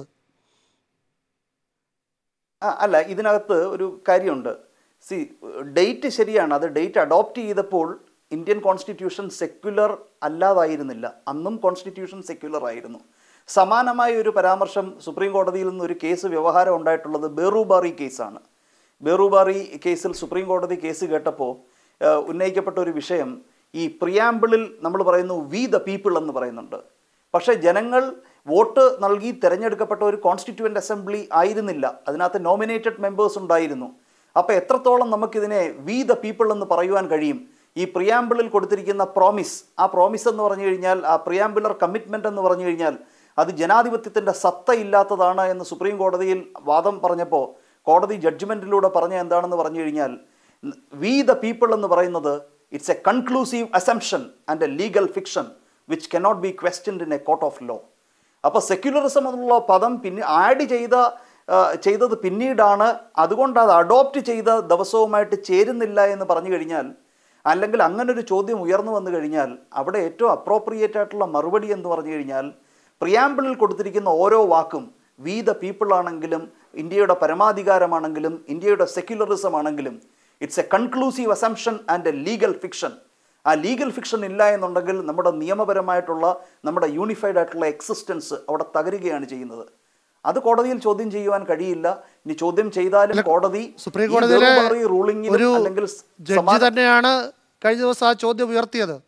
ആ, അല്ല ഇതിനകത്ത് ഒരു കാര്യമുണ്ട് സി ഡേറ്റ് ശരിയാണ് അത് ഡേറ്റ് അഡോപ്റ്റ് ചെയ്തപ്പോൾ ഇന്ത്യൻ കോൺസ്റ്റിറ്റ്യൂഷൻ സെക്യുലർ അല്ലാതായിരുന്നില്ല അന്നും കോൺസ്റ്റിറ്റ്യൂഷൻ സെക്യുലർ ആയിരുന്നു സമാനമായ ഒരു പരാമർശം സുപ്രീം കോടതിയിൽ നിന്ന് ഒരു കേസ് വ്യവഹാരം ഉണ്ടായിട്ടുള്ളത് ബേറുബാറി കേസാണ് ബേറുബാറി കേസിൽ സുപ്രീം കോടതി കേസ് കേട്ടപ്പോൾ ആ, ഉന്നയിക്കപ്പെട്ട ഒരു വിഷയം ഈ പ്രിയാമ്പിളിൽ നമ്മൾ പറയുന്നു വി ദ പീപ്പിൾ എന്ന് പറയുന്നുണ്ട് പക്ഷേ ജനങ്ങൾ വോട്ട് നൽകി തിരഞ്ഞെടുക്കപ്പെട്ട ഒരു കോൺസ്റ്റിറ്റ്യൂവൻ്റ് അസംബ്ലി ആയിരുന്നില്ല അതിനകത്ത് നോമിനേറ്റഡ് മെമ്പേഴ്സ് ഉണ്ടായിരുന്നു അപ്പോൾ എത്രത്തോളം നമുക്കിതിനെ വി ദ പീപ്പിൾ എന്ന് പറയുവാൻ കഴിയും ഈ പ്രിയാമ്പിളിൽ കൊടുത്തിരിക്കുന്ന പ്രോമിസ് ആ പ്രോമിസ് എന്ന് പറഞ്ഞു കഴിഞ്ഞാൽ ആ പ്രിയാമ്പിളർ കമ്മിറ്റ്മെൻ്റ് എന്ന് പറഞ്ഞു കഴിഞ്ഞാൽ അത് ജനാധിപത്യത്തിൻ്റെ സത്ത ഇല്ലാത്തതാണ് എന്ന് സുപ്രീം കോടതിയിൽ വാദം പറഞ്ഞപ്പോൾ കോടതി ജഡ്ജ്മെൻറ്റിലൂടെ പറഞ്ഞ എന്താണെന്ന് പറഞ്ഞു കഴിഞ്ഞാൽ വി ദ പീപ്പിൾ എന്ന് പറയുന്നത് it's a conclusive assumption and a legal fiction which cannot be questioned in a court of law അപ്പോൾ സെക്യുലറിസം എന്നുള്ള പദം പിന്നെ ആഡ് ചെയ്ത ആ, ചെയ്തത് പിന്നീടാണ് അതുകൊണ്ട് അത് അഡോപ്റ്റ് ചെയ്ത ദിവസവുമായിട്ട് ചേരുന്നില്ല എന്ന് പറഞ്ഞു കഴിഞ്ഞാൽ അല്ലെങ്കിൽ അങ്ങനെ ഒരു ചോദ്യം ഉയർന്നു വന്നു കഴിഞ്ഞാൽ അവിടെ ഏറ്റവും അപ്രോപ്രിയേറ്റ് ആയിട്ടുള്ള മറുപടി എന്ന് പറഞ്ഞു കഴിഞ്ഞാൽ പ്രിയാമ്പിളിൽ കൊടുത്തിരിക്കുന്ന ഓരോ വാക്കും വി ദ പീപ്പിൾ ആണെങ്കിലും ഇന്ത്യയുടെ പരമാധികാരമാണെങ്കിലും ഇന്ത്യയുടെ സെക്യുലറിസം ആണെങ്കിലും it's a conclusive assumption and a legal fiction ആ ലീഗൽ ഫിക്ഷൻ ഇല്ല എന്നുണ്ടെങ്കിൽ നമ്മുടെ നിയമപരമായിട്ടുള്ള നമ്മുടെ യൂണിഫൈഡ് ആയിട്ടുള്ള എക്സിസ്റ്റൻസ് അവിടെ തകരുകയാണ് ചെയ്യുന്നത് അത് കോടതിയിൽ ചോദ്യം ചെയ്യുവാൻ കഴിയില്ല ഇനി ചോദ്യം ചെയ്താലും കോടതി സുപ്രീം ഈ കോടതിയിലെ വെറും ഈ റൂളിംഗിലും ഒരു അല്ലെങ്കിൽ ജഡ്ജി സമാ- തന്നെയാണ് കഴിഞ്ഞ ദിവസം ആ ചോദ്യം ഉയർത്തിയത്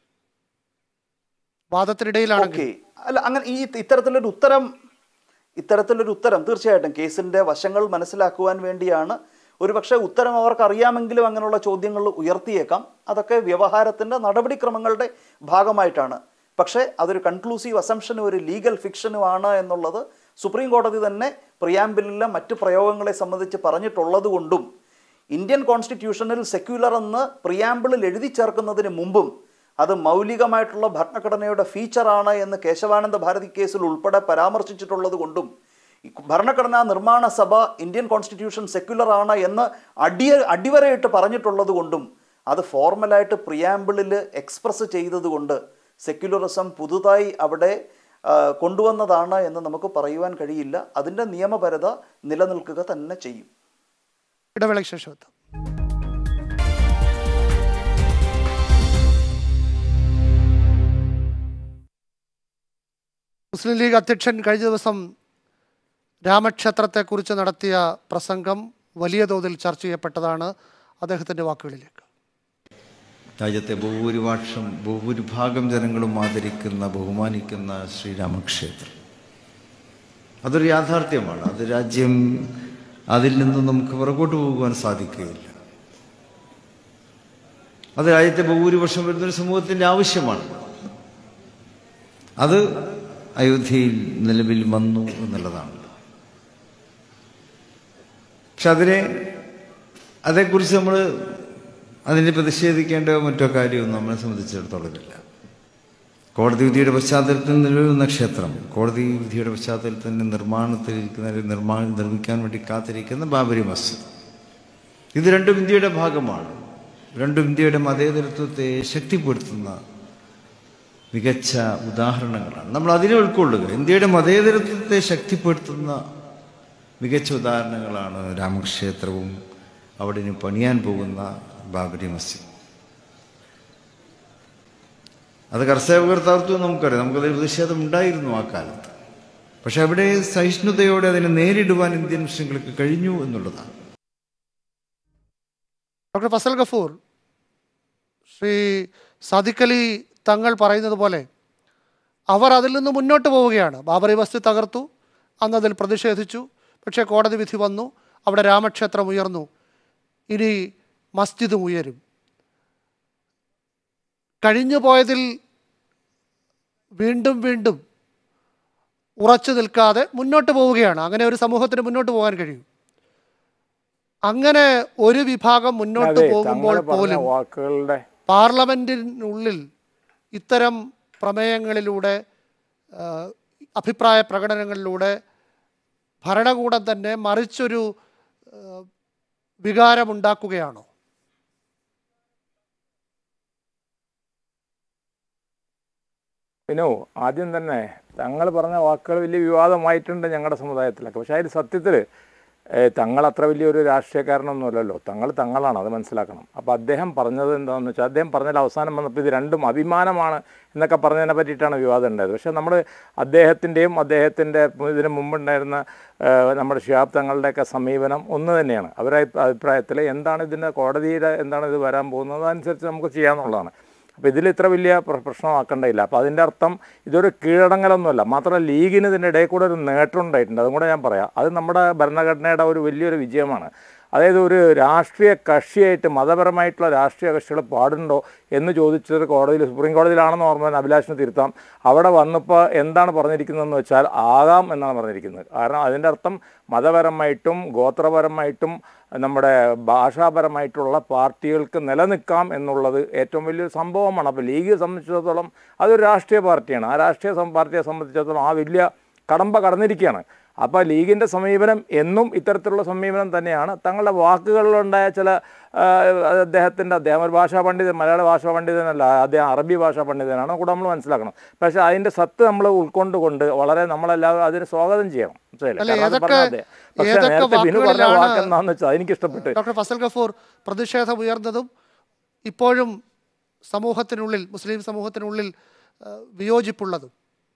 വാദത്തിനിടയിലാണെങ്കിൽ ഓക്കെ അല്ല അങ്ങനെ ഈ ഇത്തരത്തിലൊരു ഉത്തരം ഇത്തരത്തിലൊരു ഉത്തരം തീർച്ചയായിട്ടും കേസിന്റെ വശങ്ങൾ മനസ്സിലാക്കുവാൻ വേണ്ടിയാണ് ഒരുപക്ഷെ ഉത്തരം അവർക്ക് അറിയാമെങ്കിലും അങ്ങനെയുള്ള ചോദ്യങ്ങൾ ഉയർത്തിയേക്കാം അതൊക്കെ വ്യവഹാരത്തിന്റെ നടപടിക്രമങ്ങളുടെ ഭാഗമായിട്ടാണ് പക്ഷേ അതൊരു കൺക്ലൂസീവ് അസംഷനും ഒരു ലീഗൽ ഫിക്ഷനും ആണ് എന്നുള്ളത് സുപ്രീം കോടതി തന്നെ പ്രിയാമ്പിലെ മറ്റു പ്രയോഗങ്ങളെ സംബന്ധിച്ച് പറഞ്ഞിട്ടുള്ളത് കൊണ്ടും ഇന്ത്യൻ കോൺസ്റ്റിറ്റ്യൂഷനിൽ സെക്യുലർ എന്ന് പ്രിയാമ്പിളിൽ എഴുതി ചേർക്കുന്നതിന് മുമ്പും അത് മൗലികമായിട്ടുള്ള ഭരണഘടനയുടെ ഫീച്ചറാണ് എന്ന് കേശവാനന്ദ ഭാരതി കേസിൽ ഉൾപ്പെടെ പരാമർശിച്ചിട്ടുള്ളത് കൊണ്ടും ഈ ഭരണഘടനാ നിർമ്മാണ സഭ ഇന്ത്യൻ കോൺസ്റ്റിറ്റ്യൂഷൻ സെക്യുലർ ആണ് എന്ന് അടിയ അടിവരയിട്ട് പറഞ്ഞിട്ടുള്ളത് കൊണ്ടും അത് ഫോർമലായിട്ട് പ്രിയാമ്പിളിൽ എക്സ്പ്രസ് ചെയ്തതുകൊണ്ട് സെക്യുലറിസം പുതുതായി അവിടെ ആ, കൊണ്ടുവന്നതാണ് എന്ന് നമുക്ക് പറയുവാൻ കഴിയില്ല അതിൻ്റെ നിയമപരത നിലനിൽക്കുക തന്നെ ചെയ്യും ഇടവേളയ്ക്ക് ശേഷം എത്താം മുസ്ലിം ലീഗ് അധ്യക്ഷൻ കഴിഞ്ഞ ദിവസം രാമക്ഷേത്രത്തെക്കുറിച്ച് നടത്തിയ പ്രസംഗം വലിയ തോതിൽ ചർച്ച ചെയ്യപ്പെട്ടതാണ് അദ്ദേഹത്തിൻ്റെ വാക്കുകളിലേക്ക് രാജ്യത്തെ ബഹുഭൂരിപക്ഷം ബഹുഭൂരിഭാഗം ജനങ്ങളും ആദരിക്കുന്ന ബഹുമാനിക്കുന്ന ശ്രീരാമക്ഷേത്രം അതൊരു യാഥാർത്ഥ്യമാണ് അത് രാജ്യം അതിൽ നിന്നും നമുക്ക് പുറകോട്ട് പോകുവാൻ സാധിക്കുകയില്ല അത് രാജ്യത്തെ ബഹുഭൂരിപക്ഷം വരുന്നൊരു സമൂഹത്തിൻ്റെ ആവശ്യമാണ് അത് അയോധ്യയിൽ നിലവിൽ വന്നു എന്നുള്ളതാണ് പക്ഷെ അതിനെ അതേക്കുറിച്ച് നമ്മൾ അതിനെ പ്രതിഷേധിക്കേണ്ട മറ്റോ കാര്യവും നമ്മളെ സംബന്ധിച്ചിടത്തോളം ഇല്ല കോടതി വിധിയുടെ പശ്ചാത്തലത്തിൽ നിലവിലുന്ന ക്ഷേത്രം കോടതി വിധിയുടെ പശ്ചാത്തലത്തിൽ തന്നെ നിർമ്മാണത്തിലിരിക്കുന്ന നിർമ്മാണം നിർമ്മിക്കാൻ വേണ്ടി കാത്തിരിക്കുന്ന ബാബരി മസ്ജിദ് ഇത് രണ്ടും ഇന്ത്യയുടെ ഭാഗമാണ് രണ്ടും ഇന്ത്യയുടെ മതേതരത്വത്തെ ശക്തിപ്പെടുത്തുന്ന മികച്ച ഉദാഹരണങ്ങളാണ് നമ്മൾ അതിനെ ഉൾക്കൊള്ളുക ഇന്ത്യയുടെ മതേതരത്വത്തെ ശക്തിപ്പെടുത്തുന്ന മികച്ച ഉദാഹരണങ്ങളാണ് രാമക്ഷേത്രവും അവിടെ ഇനി പണിയാൻ പോകുന്ന ബാബരി മസ്ജിദ് അത് കർഷകർത്താർത്ഥവും നമുക്കറിയാം നമുക്കതിൽ പ്രതിഷേധം ഉണ്ടായിരുന്നു ആ കാലത്ത് പക്ഷെ അവിടെ സഹിഷ്ണുതയോടെ അതിനെ നേരിടുവാൻ ഇന്ത്യൻ മുസ്ലിങ്ങൾക്ക് കഴിഞ്ഞു എന്നുള്ളതാണ് ഡോക്ടർ ഫസൽ ഗഫൂർ ശ്രീ സാദിഖ് അലി തങ്ങൾ പറയുന്നത് പോലെ അവർ അതിൽ നിന്ന് മുന്നോട്ട് പോവുകയാണ് ബാബറി മസ്ജിദ് തകർത്തു അന്ന് അതിൽ പ്രതിഷേധിച്ചു പക്ഷേ കോടതി വിധി വന്നു അവിടെ രാമക്ഷേത്രം ഉയർന്നു ഇനി മസ്ജിദും ഉയരും കഴിഞ്ഞു പോയതിൽ വീണ്ടും വീണ്ടും ഉറച്ചു നിൽക്കാതെ മുന്നോട്ട് പോവുകയാണ് അങ്ങനെ ഒരു സമൂഹത്തിന് മുന്നോട്ട് പോകാൻ കഴിയും അങ്ങനെ ഒരു വിഭാഗം മുന്നോട്ട് അതെ പോകുമ്പോൾ തങ്ങൾ പറഞ്ഞ പോലും വാക്കുകളുടെ പാർലമെൻറ്റിനുള്ളിൽ ഇത്തരം പ്രമേയങ്ങളിലൂടെ ആ, അഭിപ്രായ പ്രകടനങ്ങളിലൂടെ ഭരണകൂടം തന്നെ മറിച്ചൊരു ആ, വികാരമുണ്ടാക്കുകയാണോ വിനു ആദ്യം തന്നെ തങ്ങൾ പറഞ്ഞ വാക്കുകൾ വലിയ വിവാദമായിട്ടുണ്ട് ഞങ്ങളുടെ സമുദായത്തിലൊക്കെ പക്ഷേ അതിൽ സത്യത്തിൽ തങ്ങൾ അത്ര വലിയൊരു രാഷ്ട്രീയക്കാരനൊന്നുമല്ലല്ലോ തങ്ങൾ തങ്ങളാണ് അത് മനസ്സിലാക്കണം അപ്പോൾ അദ്ദേഹം പറഞ്ഞത് എന്താണെന്ന് വെച്ചാൽ അദ്ദേഹം പറഞ്ഞതിൽ അവസാനം വന്നപ്പോൾ ഇത് രണ്ടും അഭിമാനമാണ് എന്നൊക്കെ പറഞ്ഞതിനെ പറ്റിയിട്ടാണ് വിവാദം ഉണ്ടായത് പക്ഷേ നമ്മൾ അദ്ദേഹത്തിൻ്റെയും അദ്ദേഹത്തിൻ്റെ ഇതിന് മുമ്പുണ്ടായിരുന്ന ഏഹ്, നമ്മുടെ ഷിഹാബ് തങ്ങളുടെയൊക്കെ സമീപനം ഒന്ന് തന്നെയാണ് അവരുടെ അഭിപ്രായത്തിൽ എന്താണ് ഇതിൻ്റെ കോടതിയുടെ എന്താണ് ഇത് വരാൻ പോകുന്നത് അതനുസരിച്ച് നമുക്ക് ചെയ്യാമെന്നുള്ളതാണ് അപ്പോൾ ഇതിൽ ഇത്ര വലിയ പ്ര- പ്രശ്നമാക്കേണ്ടതില്ല അപ്പോൾ അതിൻ്റെ അർത്ഥം ഇതൊരു കീഴടങ്ങലൊന്നുമല്ല മാത്രമല്ല ലീഗിന് ഇതിൻ്റെ ഇടയിൽ കൂടെ ഒരു നേട്ടം ഉണ്ടായിട്ടുണ്ട് അതും കൂടെ ഞാൻ പറയാം അത് നമ്മുടെ ഭരണഘടനയുടെ ഒരു വലിയൊരു വിജയമാണ് അതായത് ഒരു രാഷ്ട്രീയ കക്ഷിയായിട്ട് മതപരമായിട്ടുള്ള രാഷ്ട്രീയ കക്ഷികൾ പാടുണ്ടോ എന്ന് ചോദിച്ചത് കോടതിയിൽ സുപ്രീം കോടതിയിലാണെന്ന് ഓർമ്മ അഭിലാഷിനെ തിരുത്താം അവിടെ വന്നപ്പോൾ എന്താണ് പറഞ്ഞിരിക്കുന്നതെന്ന് വെച്ചാൽ ആകാം എന്നാണ് പറഞ്ഞിരിക്കുന്നത് കാരണം അതിൻ്റെ അർത്ഥം മതപരമായിട്ടും ഗോത്രപരമായിട്ടും നമ്മുടെ ഭാഷാപരമായിട്ടുള്ള പാർട്ടികൾക്ക് നിലനിൽക്കാം എന്നുള്ളത് ഏറ്റവും വലിയൊരു സംഭവമാണ് അപ്പോൾ ലീഗ് സംബന്ധിച്ചിടത്തോളം അതൊരു രാഷ്ട്രീയ പാർട്ടിയാണ് ആ രാഷ്ട്രീയ സം- പാർട്ടിയെ സംബന്ധിച്ചിടത്തോളം ആ വലിയ കടമ്പ കടന്നിരിക്കുകയാണ് അപ്പോൾ ലീഗിൻ്റെ സമീപനം എന്നും ഇത്തരത്തിലുള്ള സമീപനം തന്നെയാണ് തങ്ങളുടെ വാക്കുകളിലുണ്ടായ ചില ആ, അദ്ദേഹത്തിൻ്റെ അദ്ദേഹം ഒരു ഭാഷാ പണ്ഡിതൻ മലയാള ഭാഷാ പണ്ഡിതനല്ല അദ്ദേഹം അറബി ഭാഷാ പണ്ഡിതനാണ് കൂടെ നമ്മൾ മനസ്സിലാക്കണം പക്ഷേ അതിൻ്റെ സത്ത് നമ്മൾ ഉൾക്കൊണ്ടുകൊണ്ട് വളരെ നമ്മളെല്ലാവരും അതിനെ സ്വാഗതം ചെയ്യണം മനസ്സിലായില്ലേ? അല്ല, കാരണം അത് ഏതൊക്കെ- പറഞ്ഞത് അദ്ദേഹം. പക്ഷേ ഏതൊക്കെ നേരത്തെ ബിനു പറഞ്ഞ വാക്കുകളിലാണ് വാക്ക് എന്താണെന്ന് വെച്ചാൽ എനിക്കിഷ്ടപ്പെട്ടു ഡോക്ടർ ഫസൽ ഗഫൂർ പ്രതിഷേധം ഉയർന്നതും ഇപ്പോഴും സമൂഹത്തിനുള്ളിൽ മുസ്ലിം സമൂഹത്തിനുള്ളിൽ ആ, വിയോജിപ്പുള്ളതും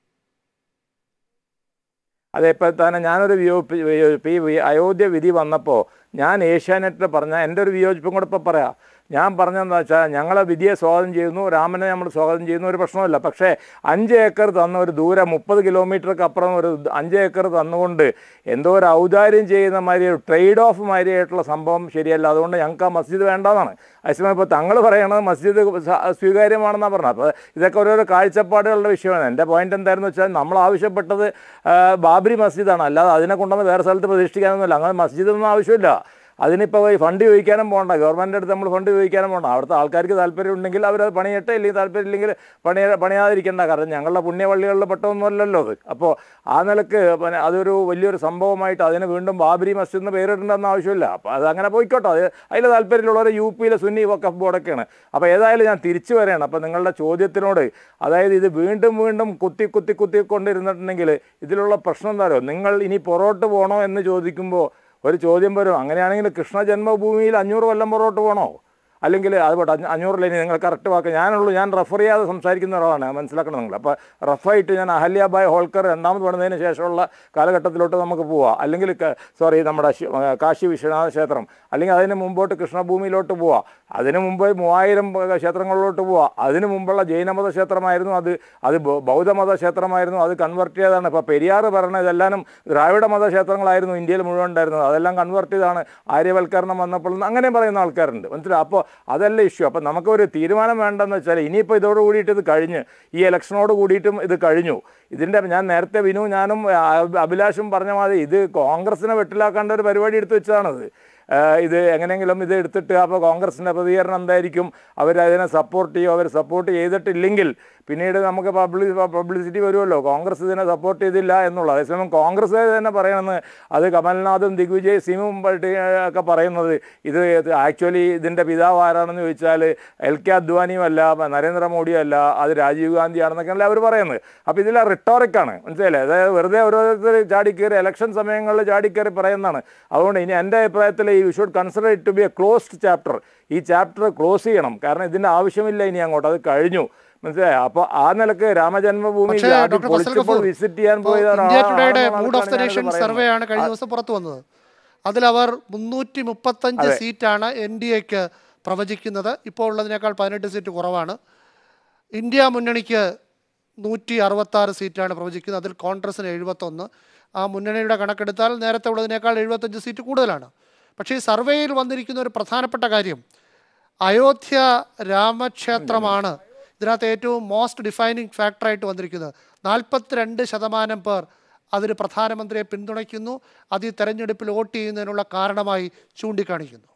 അതെ ഇപ്പോൾ തന്നെ ഞാനൊരു വിയോജിപ്പ് വിയോജിപ്പ് ഈ വി- അയോധ്യ വിധി വന്നപ്പോൾ ഞാൻ ഏഷ്യാനെറ്റിൽ പറഞ്ഞ എൻ്റെ ഒരു വിയോജിപ്പും കൂടെ ഇപ്പോൾ പറയാം ഞാൻ പറഞ്ഞതെന്ന് വെച്ചാൽ ഞങ്ങളെ വിധിയെ സ്വാഗതം ചെയ്യുന്നു രാമനെ നമ്മൾ സ്വാഗതം ചെയ്യുന്നു ഒരു പ്രശ്നമില്ല പക്ഷേ അഞ്ച് ഏക്കർ തന്ന ഒരു ദൂരം മുപ്പത് കിലോമീറ്റർക്ക് അപ്പുറം ഒരു അഞ്ച് ഏക്കർ തന്നുകൊണ്ട് എന്തോ ഒരു ഔദാര്യം ചെയ്യുന്ന മാതിരി ഒരു ട്രേഡ് ഓഫ് മാതിരിയായിട്ടുള്ള സംഭവം ശരിയല്ല അതുകൊണ്ട് ഞങ്ങൾക്ക് ആ മസ്ജിദ് വേണ്ടെന്നാണ് അതേസമയം ഇപ്പോൾ തങ്ങൾ പറയണത് മസ്ജിദ് സ- സ്വീകാര്യമാണെന്നാണ് പറഞ്ഞത് അപ്പോൾ ഇതൊക്കെ ഓരോരോ കാഴ്ചപ്പാടുകളുടെ വിഷയമാണ് എൻ്റെ പോയിന്റ് എന്തായിരുന്നു വെച്ചാൽ നമ്മൾ ആവശ്യപ്പെട്ടത് ആ, ബാബരി മസ്ജിദാണ് അല്ലാതെ അതിനെ കൊണ്ടുവന്ന് വേറെ സ്ഥലത്ത് പ്രതിഷ്ഠിക്കാനൊന്നുമില്ല അങ്ങനെ മസ്ജിദൊന്നും ആവശ്യമില്ല അതിനിപ്പോൾ ഈ ഫണ്ട് ചോദിക്കാനും പോകണ്ട ഗവൺമെൻറ് അടുത്ത് നമ്മൾ ഫണ്ട് ചോദിക്കാനും പോകണ്ട അവിടുത്തെ ആൾക്കാർക്ക് താല്പര്യം ഉണ്ടെങ്കിൽ അവരത് പണിയട്ടെ ഇല്ലെങ്കിൽ താല്പര്യം ഇല്ലെങ്കിൽ പണിയ പണിയാതിരിക്കേണ്ട കാരണം ഞങ്ങളുടെ പുണ്യപള്ളികളിൽ പെട്ടതൊന്നുമല്ലല്ലോ അത് അപ്പോൾ ആ നിലക്ക് പിന്നെ അതൊരു വലിയൊരു സംഭവമായിട്ട് അതിന് വീണ്ടും ബാബരി മസ്ജിദ് എന്ന് പേരിടേണ്ടെന്ന് ആവശ്യമില്ല അപ്പോൾ അത് അങ്ങനെ പോയിക്കോട്ടെ അത് അതിൽ താല്പര്യമുള്ളവർ യു പിയിലെ സുന്നി വക്കഫ് ബോർഡൊക്കെയാണ് അപ്പോൾ ഏതായാലും ഞാൻ തിരിച്ചു വരികയാണ് അപ്പോൾ നിങ്ങളുടെ ചോദ്യത്തിനോട് അതായത് ഇത് വീണ്ടും വീണ്ടും കുത്തി കുത്തി കുത്തി കൊണ്ടിരുന്നിട്ടുണ്ടെങ്കിൽ ഇതിലുള്ള പ്രശ്നം എന്താ പറയുക നിങ്ങൾ ഇനി പുറകോട്ട് പോകണോ എന്ന് ചോദിക്കുമ്പോൾ ഒരു ചോദ്യം വരും അങ്ങനെയാണെങ്കിൽ കൃഷ്ണ ജന്മഭൂമിയിൽ അഞ്ഞൂറ് കൊല്ലം പുറകോട്ട് പോകണോ അല്ലെങ്കിൽ അത് പോട്ടെ അഞ്ഞ- അഞ്ഞൂറിൽ ഇനി നിങ്ങൾ കറക്റ്റ് വാക്ക് ഞാനുള്ളൂ ഞാൻ റെഫർ ചെയ്യാതെ സംസാരിക്കുന്ന ഒരാളാണ് മനസ്സിലാക്കണം നിങ്ങൾ അപ്പോൾ റഫായിട്ട് ഞാൻ അഹല്യാബായ് ഹോൾക്കർ രണ്ടാമത് പണിതതിന് ശേഷമുള്ള കാലഘട്ടത്തിലോട്ട് നമുക്ക് പോവാം അല്ലെങ്കിൽ സോറി നമ്മുടെ ശി- ആ, കാശി വിശ്വനാഥ ക്ഷേത്രം അല്ലെങ്കിൽ അതിന് മുമ്പോട്ട് കൃഷ്ണഭൂമിയിലോട്ട് പോവാം അതിന് മുമ്പ് മൂവായിരം ക്ഷേത്രങ്ങളിലോട്ട് പോവാം അതിന് മുമ്പുള്ള ജൈനമത ക്ഷേത്രമായിരുന്നു അത് അത് ബൗ- ബൗദ്ധമത ക്ഷേത്രമായിരുന്നു അത് കൺവെർട്ട് ചെയ്തതാണ് ഇപ്പോൾ പെരിയാർ പറഞ്ഞ ഇതെല്ലാം ദ്രാവിഡ മത ക്ഷേത്രങ്ങളായിരുന്നു ഇന്ത്യയിൽ മുഴുവൻ ഉണ്ടായിരുന്നത് അതെല്ലാം കൺവെർട്ട് ചെയ്താണ് ആര്യവൽക്കരണം വന്നപ്പോൾ അങ്ങനെ പറയുന്ന ആൾക്കാരുണ്ട് മനസ്സിലായി അപ്പോൾ അതല്ല ഇഷ്യൂ അപ്പോൾ നമുക്കൊരു തീരുമാനം വേണ്ടെന്ന് വെച്ചാൽ ഇനിയിപ്പോൾ ഇതോട് കൂടിയിട്ട് ഇത് കഴിഞ്ഞ് ഈ ഇലക്ഷനോട് കൂടിയിട്ടും ഇത് കഴിഞ്ഞു ഇതിൻ്റെ ഞാൻ നേരത്തെ വിനു ഞാനും ആ, അഭിലാഷും പറഞ്ഞ മാതിരി ഇത് കോൺഗ്രസിനെ വെട്ടിലാക്കേണ്ട ഒരു പരിപാടി എടുത്തു വെച്ചതാണത് ആ, ഇത് എങ്ങനെയെങ്കിലും ഇത് എടുത്തിട്ട് അപ്പോൾ കോൺഗ്രസിൻ്റെ പ്രതികരണം എന്തായിരിക്കും അവരതിനെ സപ്പോർട്ട് ചെയ്യും അവർ സപ്പോർട്ട് ചെയ്തിട്ടില്ലെങ്കിൽ പിന്നീട് നമുക്ക് പബ്ലി പബ്ലിസിറ്റി വരുമല്ലോ കോൺഗ്രസ് ഇതിനെ സപ്പോർട്ട് ചെയ്തില്ല എന്നുള്ളത് അതേസമയം കോൺഗ്രസ് തന്നെ പറയണമെന്ന് അത് കമൽനാഥും ദിഗ്വിജയ് സിംഗും പട്ടി ഒക്കെ പറയുന്നത് ഇത് ആക്ച്വലി ഇതിൻ്റെ പിതാവ് ആരാണെന്ന് ചോദിച്ചാൽ എൽ കെ അദ്വാനിയും അല്ല നരേന്ദ്രമോദിയും അല്ല അത് രാജീവ് ഗാന്ധിയാണെന്നൊക്കെയല്ലേ അവർ പറയുന്നത് അപ്പോൾ ഇതിലെ റിട്ടോറിക്കാണ് മനസ്സിലായില്ലേ അതായത് വെറുതെ ഓരോരുത്തർ ചാടിക്കയറി ഇലക്ഷൻ സമയങ്ങളിൽ ചാടിക്കയറി പറയുന്നതാണ് അതുകൊണ്ട് ഇനി എൻ്റെ അഭിപ്രായത്തിൽ ഈ should consider it to be a closed chapter ഈ ചാപ്റ്റർ ക്ലോസ് ചെയ്യണം കാരണം ഇതിൻ്റെ ആവശ്യമില്ല ഇനി അങ്ങോട്ട് അത് കഴിഞ്ഞു മനസ്സിലായോ അപ്പോൾ ആ നിലക്ക് രാമജന്മഭൂമി പക്ഷേ ഡോക്ടർ ഫസൽ ഗഫൂർ വിസിറ്റ് ചെയ്യാൻ ഇപ്പോൾ പോയ ഇന്ത്യ ടുഡേയുടെ ഒരാളാണെന്നാണ് മൂഡ് ഓഫ് ദ ഞാനിത് നേഷൻ പറയുന്നത്. സർവേ ആണ് കഴിഞ്ഞ ദിവസം പുറത്തു വന്നത് അതിൽ അവർ മുന്നൂറ്റി മുപ്പത്തഞ്ച് അതെ. സീറ്റാണ് എൻ ഡി എക്ക് പ്രവചിക്കുന്നത് ഇപ്പോൾ ഉള്ളതിനേക്കാൾ പതിനെട്ട് സീറ്റ് കുറവാണ് ഇന്ത്യ മുന്നണിക്ക് നൂറ്റി അറുപത്താറ് സീറ്റാണ് പ്രവചിക്കുന്നത് അതിൽ കോൺഗ്രസിന് എഴുപത്തൊന്ന് ആ മുന്നണിയുടെ കണക്കെടുത്താൽ നേരത്തെ ഉള്ളതിനേക്കാൾ എഴുപത്തഞ്ച് സീറ്റ് കൂടുതലാണ് പക്ഷേ ഈ സർവേയിൽ വന്നിരിക്കുന്ന ഒരു പ്രധാനപ്പെട്ട കാര്യം അയോധ്യ രാമക്ഷേത്രമാണ് ഇതിനകത്ത് ഏറ്റവും മോസ്റ്റ് ഡിഫൈനിങ് ഫാക്ടറായിട്ട് വന്നിരിക്കുന്നത് നാൽപ്പത്തിരണ്ട് ശതമാനം പേർ അതിന് പ്രധാനമന്ത്രിയെ പിന്തുണയ്ക്കുന്നു അത് ഈ തെരഞ്ഞെടുപ്പിൽ വോട്ട് ചെയ്യുന്നതിനുള്ള കാരണമായി ചൂണ്ടിക്കാണിക്കുന്നു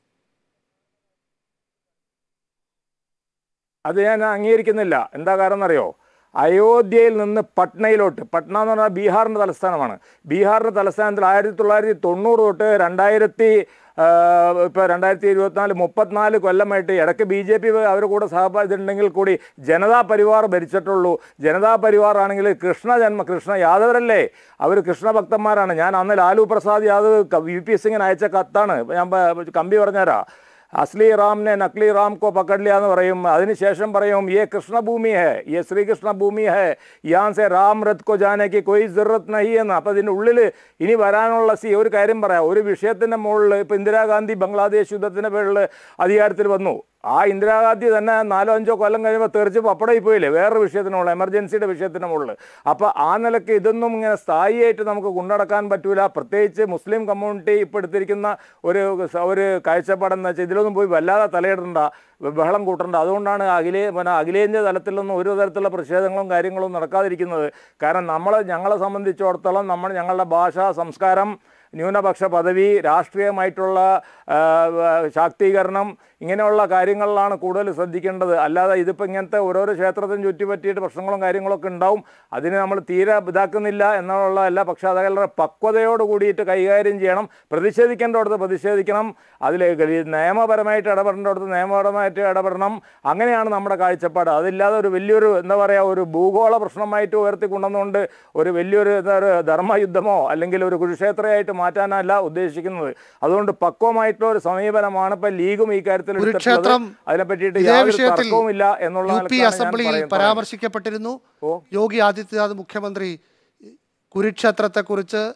അത് ഞാൻ അംഗീകരിക്കുന്നില്ല എന്താ കാരണം എന്നറിയോ അയോധ്യയിൽ നിന്ന് പട്നയിലോട്ട് പട്ന എന്ന് പറഞ്ഞാൽ ബീഹാറിൻ്റെ തലസ്ഥാനമാണ് ബീഹാറിൻ്റെ തലസ്ഥാനത്തിൽ ആയിരത്തി തൊള്ളായിരത്തി തൊണ്ണൂറ് തൊട്ട് രണ്ടായിരത്തി ഇപ്പോൾ രണ്ടായിരത്തി ഇരുപത്തിനാല് മുപ്പത്തിനാല് കൊല്ലമായിട്ട് ഇടയ്ക്ക് ബി ജെ പി അവരുടെ കൂടെ സഹപാഠിച്ചിട്ടുണ്ടെങ്കിൽ കൂടി ജനതാ പരിവാർ ഭരിച്ചിട്ടുള്ളൂ ജനതാ പരിവാർ ആണെങ്കിൽ കൃഷ്ണ ജന്മ കൃഷ്ണ യാദവരല്ലേ അവർ കൃഷ്ണഭക്തന്മാരാണ് ഞാൻ അന്ന് ലാലു പ്രസാദ് യാദവ് വി പി സിംഗിന് അയച്ച കത്താണ് ഞാൻ പ- കമ്പി പറഞ്ഞുതരാം അസ്ലി റാമിനെ നക്ലി റാം കോ പക്കടില്ല എന്ന് പറയും അതിനുശേഷം പറയും ये कृष्ण भूमि है ये श्री कृष्ण ഭൂമി है यहाँ से राम रथ को जाने की कोई जरूरत नहीं എന്ന് അപ്പോൾ ഇതിൻ്റെ ഉള്ളിൽ ഇനി വരാനുള്ള സി ഒരു കാര്യം പറയാം ഒരു വിഷയത്തിൻ്റെ മുകളിൽ ഇപ്പോൾ ഇന്ദിരാഗാന്ധി ബംഗ്ലാദേശ് യുദ്ധത്തിൻ്റെ പേരിൽ അധികാരത്തിൽ വന്നു ആ ഇന്ദിരാഗാന്ധി തന്നെ നാലോ അഞ്ചോ കൊല്ലം കഴിയുമ്പോൾ തെറിച്ച് പപ്പടയിൽ പോയില്ലേ വേറൊരു വിഷയത്തിനുള്ള എമർജൻസിയുടെ വിഷയത്തിന് മുകളിൽ അപ്പോൾ ആ നിലയ്ക്ക് ഇതൊന്നും ഇങ്ങനെ സ്ഥായിയായിട്ട് നമുക്ക് കൊണ്ടുനടക്കാൻ പറ്റൂല പ്രത്യേകിച്ച് മുസ്ലിം കമ്മ്യൂണിറ്റി ഇപ്പോൾ എടുത്തിരിക്കുന്ന ഒരു സ- ഒരു കാഴ്ചപ്പാടെന്ന് വെച്ചാൽ ഇതിലൊന്നും പോയി വല്ലാതെ തലയിടണ്ട ബഹളം കൂട്ടണ്ട അതുകൊണ്ടാണ് അഖിലേ പിന്നെ അഖിലേന്ത്യാ തലത്തിലൊന്നും ഒരു തരത്തിലുള്ള പ്രതിഷേധങ്ങളും കാര്യങ്ങളും നടക്കാതിരിക്കുന്നത് കാരണം നമ്മൾ ഞങ്ങളെ സംബന്ധിച്ചിടത്തോളം നമ്മൾ ഞങ്ങളുടെ ഭാഷ സംസ്കാരം ന്യൂനപക്ഷ പദവി രാഷ്ട്രീയമായിട്ടുള്ള ആ, ആ, ശാക്തീകരണം ഇങ്ങനെയുള്ള കാര്യങ്ങളിലാണ് കൂടുതൽ ശ്രദ്ധിക്കേണ്ടത് അല്ലാതെ ഇതിപ്പോൾ ഇങ്ങനത്തെ ഓരോരോ ക്ഷേത്രത്തിനും ചുറ്റിപ്പറ്റിയിട്ട് പ്രശ്നങ്ങളും കാര്യങ്ങളൊക്കെ ഉണ്ടാവും അതിന് നമ്മൾ തീരെ ഇതാക്കുന്നില്ല എന്നുള്ളതല്ല പക്ഷേ അതേപോലെ പക്വതയോട് കൂടിയിട്ട് കൈകാര്യം ചെയ്യണം പ്രതിഷേധിക്കേണ്ടടുത്ത് പ്രതിഷേധിക്കണം അതിൽ നിയമപരമായിട്ട് ഇടപെടേണ്ടടുത്ത് നിയമപരമായിട്ട് ഇടപെടണം അങ്ങനെയാണ് നമ്മുടെ കാഴ്ചപ്പാട് അതില്ലാതെ ഒരു വലിയൊരു എന്താ പറയുക ഒരു ഭൂഗോള പ്രശ്നമായിട്ട് ഉയർത്തിക്കൊണ്ടുവന്നുകൊണ്ട് ഒരു വലിയൊരു എന്താ പറയുക ധർമ്മയുദ്ധമോ അല്ലെങ്കിൽ ഒരു കുരുക്ഷേത്രമായിട്ട് മാറ്റാനല്ല ഉദ്ദേശിക്കുന്നത് അതുകൊണ്ട് പക്വമായിട്ടുള്ള ഒരു സമീപനമാണ് ഇപ്പം ലീഗും ഈ കാര്യത്തിൽ കുരുക്ഷേത്രം എടുത്തിട്ടുള്ളത്. അതിനെ പറ്റിയിട്ട് ഇതേ യാതൊരു വിഷയത്തിൽ തർക്കവുമില്ല എന്നുള്ള യു പി നിലക്കാണ് ഞാൻ അസംബ്ലിയിൽ പറയുന്നത്. പരാമർശിക്കപ്പെട്ടിരുന്നു യോഗി ആദിത്യനാഥ് മുഖ്യമന്ത്രി കുരുക്ഷേത്രത്തെക്കുറിച്ച്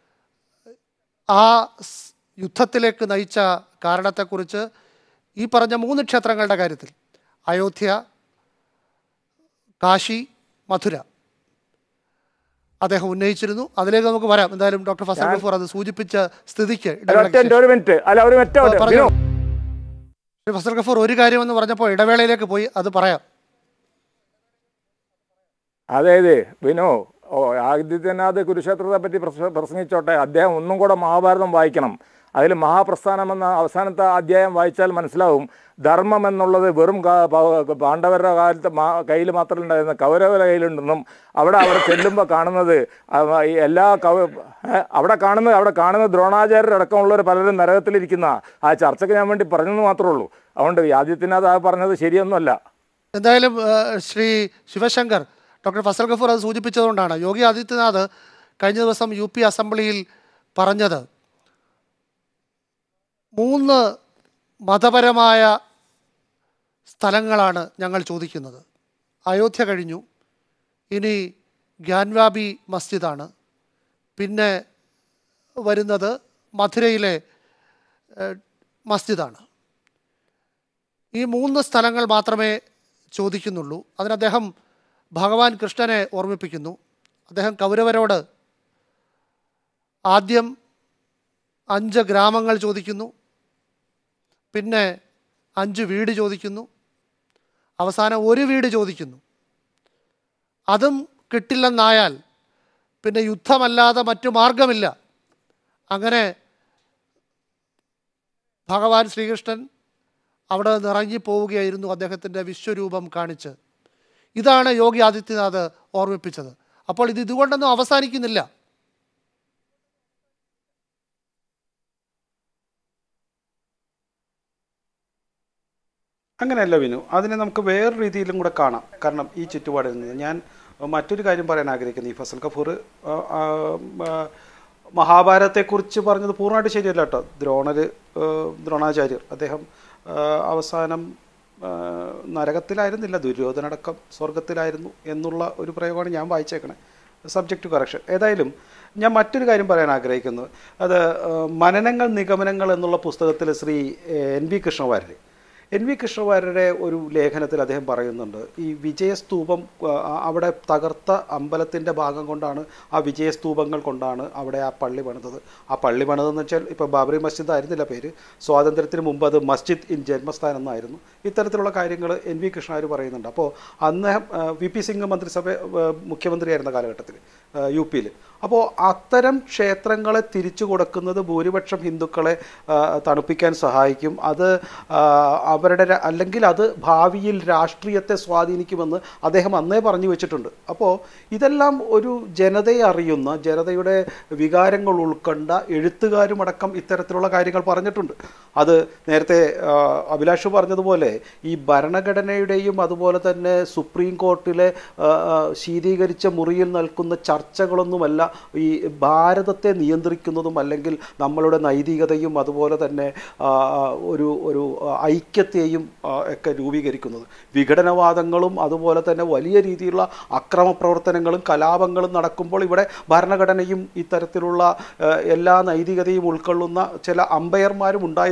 ആ സ് യുദ്ധത്തിലേക്ക് നയിച്ച കാരണത്തെക്കുറിച്ച് ഈ പറഞ്ഞ മൂന്ന് ക്ഷേത്രങ്ങളുടെ കാര്യത്തിൽ അയോധ്യ കാശി മധുര അദ്ദേഹം ഉന്നയിച്ചിരുന്നു അതിലേക്ക് നമുക്ക് വരാം എന്തായാലും ഡോക്ടർ ഫസൽ ഞാൻ- ഗഫൂർ അത് സൂചിപ്പിച്ച സ്ഥിതിക്ക് അല്ല, ഇടവേളയ്ക്ക് ഒറ്റ ഒരു മിനിറ്റ് അല്ല ഒരു മിനിറ്റ് ആ, ഒരു- പറഞ്ഞോ. ബിനു, ശ്രീ ഫസൽ ഗഫൂർ ഒരു കാര്യമെന്ന് പറഞ്ഞപ്പോൾ ഇടവേളയിലേക്ക് പോയി അത് പറയാം അതായത് വിനു ഓ ആദിത്യനാഥ് കുരുക്ഷേത്രത്തെ പറ്റി പ്രസ- പ്രസംഗിച്ചോട്ടെ അദ്ദേഹം ഒന്നും കൂടെ മഹാഭാരതം വായിക്കണം അതിൽ മഹാപ്രസ്ഥാനം എന്ന അവസാനത്തെ അധ്യായം വായിച്ചാൽ മനസ്സിലാവും ധർമ്മം എന്നുള്ളത് വെറും കാ- പ- പാണ്ഡവരുടെ കാലത്ത് കയ്യിൽ മാത്രം ഉണ്ടായിരുന്ന കൗരവരുടെ കയ്യിലുണ്ടെന്നും അവിടെ അവിടെ ചെല്ലുമ്പോൾ കാണുന്നത് അവ- ഈ എല്ലാ കൗ ഏ, അവിടെ കാണുന്നത് അവിടെ കാണുന്ന ദ്രോണാചാര്യരടക്കമുള്ളവർ പലരും നരകത്തിലിരിക്കുന്ന ആ ചർച്ചയ്ക്ക് ഞാൻ വേണ്ടി പറഞ്ഞെന്ന് മാത്രമേ ഉള്ളൂ അതുകൊണ്ട് ഈ ആദിത്യനാഥ് ആ പറഞ്ഞത് ശരിയൊന്നുമല്ല എന്തായാലും ആ, ശ്രീ ശിവശങ്കർ ഡോക്ടർ ഫസൽ ഗഫൂർ അത് സൂചിപ്പിച്ചതുകൊണ്ടാണ് യോഗി ആദിത്യനാഥ് കഴിഞ്ഞ ദിവസം യു പി അസംബ്ലിയിൽ പറഞ്ഞത് മൂന്ന് മതപരമായ സ്ഥലങ്ങളാണ് ഞങ്ങൾ ചോദിക്കുന്നത് അയോധ്യ കഴിഞ്ഞു ഇനി ഗ്യാൻവാബി മസ്ജിദാണ് പിന്നെ വരുന്നത് മധുരയിലെ ഏഹ്, മസ്ജിദാണ് ഈ മൂന്ന് സ്ഥലങ്ങൾ മാത്രമേ ചോദിക്കുന്നുള്ളൂ അതിന് അദ്ദേഹം ഭഗവാൻ കൃഷ്ണനെ ഓർമ്മിപ്പിക്കുന്നു അദ്ദേഹം കൗരവരോട് ആദ്യം അഞ്ച് ഗ്രാമങ്ങൾ ചോദിക്കുന്നു പിന്നെ അഞ്ച് വീട് ചോദിക്കുന്നു അവസാനം ഒരു വീട് ചോദിക്കുന്നു അതും കിട്ടില്ലെന്നായാൽ പിന്നെ യുദ്ധമല്ലാതെ മറ്റു മാർഗമില്ല അങ്ങനെ ഭഗവാൻ ശ്രീകൃഷ്ണൻ അവിടെ നിന്ന് ഇറങ്ങിപ്പോവുകയായിരുന്നു അദ്ദേഹത്തിൻ്റെ വിശ്വരൂപം കാണിച്ച് ഇതാണ് യോഗി ആദിത്യനാഥ് ഓർമ്മിപ്പിച്ചത് അപ്പോൾ ഇത് ഇതുകൊണ്ടൊന്നും അവസാനിക്കുന്നില്ല അങ്ങനെയല്ല വിനു അതിനെ നമുക്ക് വേറെ രീതിയിലും കൂടെ കാണാം കാരണം ഈ ചുറ്റുപാടിൽ നിന്ന് ഞാൻ മറ്റൊരു കാര്യം പറയാൻ ആഗ്രഹിക്കുന്നു ഈ ഫസൽ കഫൂർ ആ, ആ, ആ, മഹാഭാരതത്തെക്കുറിച്ച് പറഞ്ഞത് പൂർണ്ണമായിട്ട് ശരിയല്ല കേട്ടോ ദ്രോണര് ആ, ദ്രോണാചാര്യർ അദ്ദേഹം ആ, അവസാനം ആ, നരകത്തിലായിരുന്നില്ല ദുര്യോധനടക്കം സ്വർഗത്തിലായിരുന്നു എന്നുള്ള ഒരു പ്രയോഗമാണ് ഞാൻ വായിച്ചേക്കണേ സബ്ജക്റ്റ് ടു കറക്ഷൻ ഏതായാലും ഞാൻ മറ്റൊരു കാര്യം പറയാൻ ആഗ്രഹിക്കുന്നു അത് ആ, മനനങ്ങൾ നിഗമനങ്ങൾ എന്നുള്ള പുസ്തകത്തിൽ Shri N V Krishna Warrier N V കൃഷ്ണവാര്യരുടെ ഒരു ലേഖനത്തിൽ അദ്ദേഹം പറയുന്നുണ്ട് ഈ വിജയസ്തൂപം ആ, അവിടെ തകർത്ത അമ്പലത്തിൻ്റെ ഭാഗം കൊണ്ടാണ് ആ വിജയസ്തൂപങ്ങൾ കൊണ്ടാണ് അവിടെ ആ പള്ളി പണിതത് ആ പള്ളി പണിതെന്ന് വെച്ചാൽ ഇപ്പോൾ ബാബറി മസ്ജിദ് ആയിരുന്നില്ല പേര് സ്വാതന്ത്ര്യത്തിന് മുമ്പ് അത് മസ്ജിദ് ഇൻ ജന്മസ്ഥാനം എന്നായിരുന്നു ഇത്തരത്തിലുള്ള കാര്യങ്ങൾ എൻ വി കൃഷ്ണവാര്യർ പറയുന്നുണ്ട് അപ്പോൾ അന്ന് ആ, വി പി സിംഗ് മന്ത്രിസഭ ആ, മുഖ്യമന്ത്രിയായിരുന്ന കാലഘട്ടത്തിൽ യു പിയിൽ അപ്പോൾ അത്തരം ക്ഷേത്രങ്ങളെ തിരിച്ചു കൊടുക്കുന്നത് ഭൂരിപക്ഷം ഹിന്ദുക്കളെ ആ, തണുപ്പിക്കാൻ സഹായിക്കും അത് ആ, അവരുടെ ര- അല്ലെങ്കിൽ അത് ഭാവിയിൽ രാഷ്ട്രീയത്തെ സ്വാധീനിക്കുമെന്ന് അദ്ദേഹം അന്നേ പറഞ്ഞു വെച്ചിട്ടുണ്ട് അപ്പോൾ ഇതെല്ലാം ഒരു ജനതയെ അറിയുന്ന ജനതയുടെ വികാരങ്ങൾ ഉൾക്കൊണ്ട എഴുത്തുകാരുമടക്കം ഇത്തരത്തിലുള്ള കാര്യങ്ങൾ പറഞ്ഞിട്ടുണ്ട് അത് നേരത്തെ ആ, അഭിലാഷ് പറഞ്ഞതുപോലെ ഈ ഭരണഘടനയുടെയും അതുപോലെ തന്നെ സുപ്രീം കോർട്ടിലെ ആ, ആ, ശീതീകരിച്ച മുറിയിൽ നിൽക്കുന്ന ചർച്ചകളൊന്നുമല്ല ഈ ഭാരതത്തെ നിയന്ത്രിക്കുന്നതും അല്ലെങ്കിൽ നമ്മളുടെ നൈതികതയും അതുപോലെ തന്നെ ആ, ആ, ഒരു ഒരു ആ, ഐക്യത്തെയും ആ, ഒക്കെ രൂപീകരിക്കുന്നത് വിഘടനവാദങ്ങളും അതുപോലെ തന്നെ വലിയ രീതിയിലുള്ള അക്രമ പ്രവർത്തനങ്ങളും കലാപങ്ങളും നടക്കുമ്പോൾ ഇവിടെ ഭരണഘടനയും ഇത്തരത്തിലുള്ള ആ, എല്ലാ നൈതികതയും ഉൾക്കൊള്ളുന്ന ചില അമ്പയർമാരും ഉണ്ടായിരുന്നു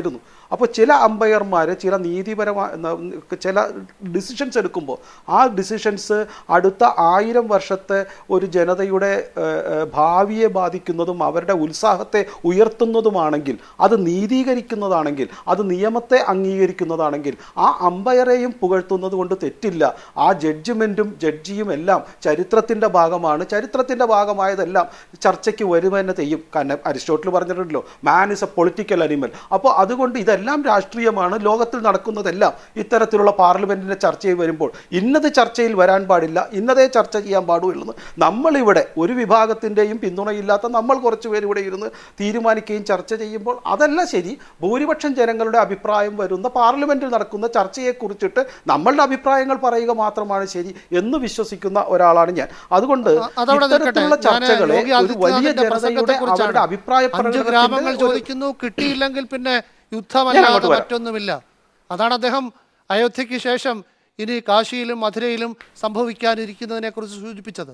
അപ്പോൾ ചില അമ്പയർമാർ ചില നീതിപരമായ ചില ഡിസിഷൻസ് എടുക്കുമ്പോൾ ആ ഡിസിഷൻസ് അടുത്ത ആയിരം വർഷത്തെ ഒരു ജനതയുടെ ഏഹ്, ഏഹ്, ഭാവിയെ ബാധിക്കുന്നതും അവരുടെ ഉത്സാഹത്തെ ഉയർത്തുന്നതുമാണെങ്കിൽ അത് നീതീകരിക്കുന്നതാണെങ്കിൽ അത് നിയമത്തെ അംഗീകരിക്കുന്നതാണെങ്കിൽ ആ അമ്പയറെയും പുകഴ്ത്തുന്നത് കൊണ്ട് തെറ്റില്ല ആ ജഡ്ജ്മെൻറ്റും ജഡ്ജിയും എല്ലാം ചരിത്രത്തിൻ്റെ ഭാഗമാണ് ചരിത്രത്തിൻ്റെ ഭാഗമായതെല്ലാം ചർച്ചയ്ക്ക് വരുമെന്നെ തെയ്യും കാരണം അരിസ്റ്റോട്ടിൽ പറഞ്ഞിട്ടുണ്ടല്ലോ man is a political animal അപ്പോൾ അതുകൊണ്ട് ഇതെല്ലാം രാഷ്ട്രീയമാണ് ലോകത്തിൽ നടക്കുന്നതെല്ലാം ഇത്തരത്തിലുള്ള പാർലമെൻറ്റിൻ്റെ ചർച്ചയിൽ വരുമ്പോൾ ഇന്നത് ചർച്ചയിൽ വരാൻ പാടില്ല ഇന്നതേ ചർച്ച ചെയ്യാൻ പാടുള്ളൂ നമ്മളിവിടെ ഒരു വിഭാഗത്തിൻ്റെയും പിന്തുണയില്ലാത്ത നമ്മൾ കുറച്ച് പേര് ഇവിടെ ഇരുന്ന് തീരുമാനിക്കുകയും ചർച്ച ചെയ്യുമ്പോൾ അതല്ല ശരി ഭൂരിപക്ഷം ജനങ്ങളുടെ അഭിപ്രായം വരുന്ന പാർലമെന്റിൽ നടക്കുന്ന ചർച്ചയെ കുറിച്ചിട്ട് നമ്മളുടെ അഭിപ്രായങ്ങൾ പറയുക മാത്രമാണ് ശരി എന്ന് വിശ്വസിക്കുന്ന ഒരാളാണ് ഞാൻ അതുകൊണ്ട് അതവിടെ നിൽക്കട്ടെ ഇത്തരത്തിലുള്ള ഞാൻ ചർച്ചകളെ യോഗി ഒരു വലിയ ആദിത്യനാഥിന്റെ ജനതയുടെ പ്രസംഗത്തെക്കുറിച്ചാണ് അവരുടെ അഭിപ്രായ അഞ്ച് ഗ്രാമങ്ങൾ പ്രകടനത്തിന്റെ ഒരു- ചോദിക്കുന്നു കിട്ടിയില്ലെങ്കിൽ പിന്നെ ഞാൻ യുദ്ധമല്ലാതെ അങ്ങോട്ട് വരാം. മറ്റൊന്നുമില്ല അതാണ് അദ്ദേഹം അയോധ്യയ്ക്ക് ശേഷം ഇനി കാശിയിലും മധുരയിലും സംഭവിക്കാനിരിക്കുന്നതിനെ കുറിച്ച് സൂചിപ്പിച്ചത്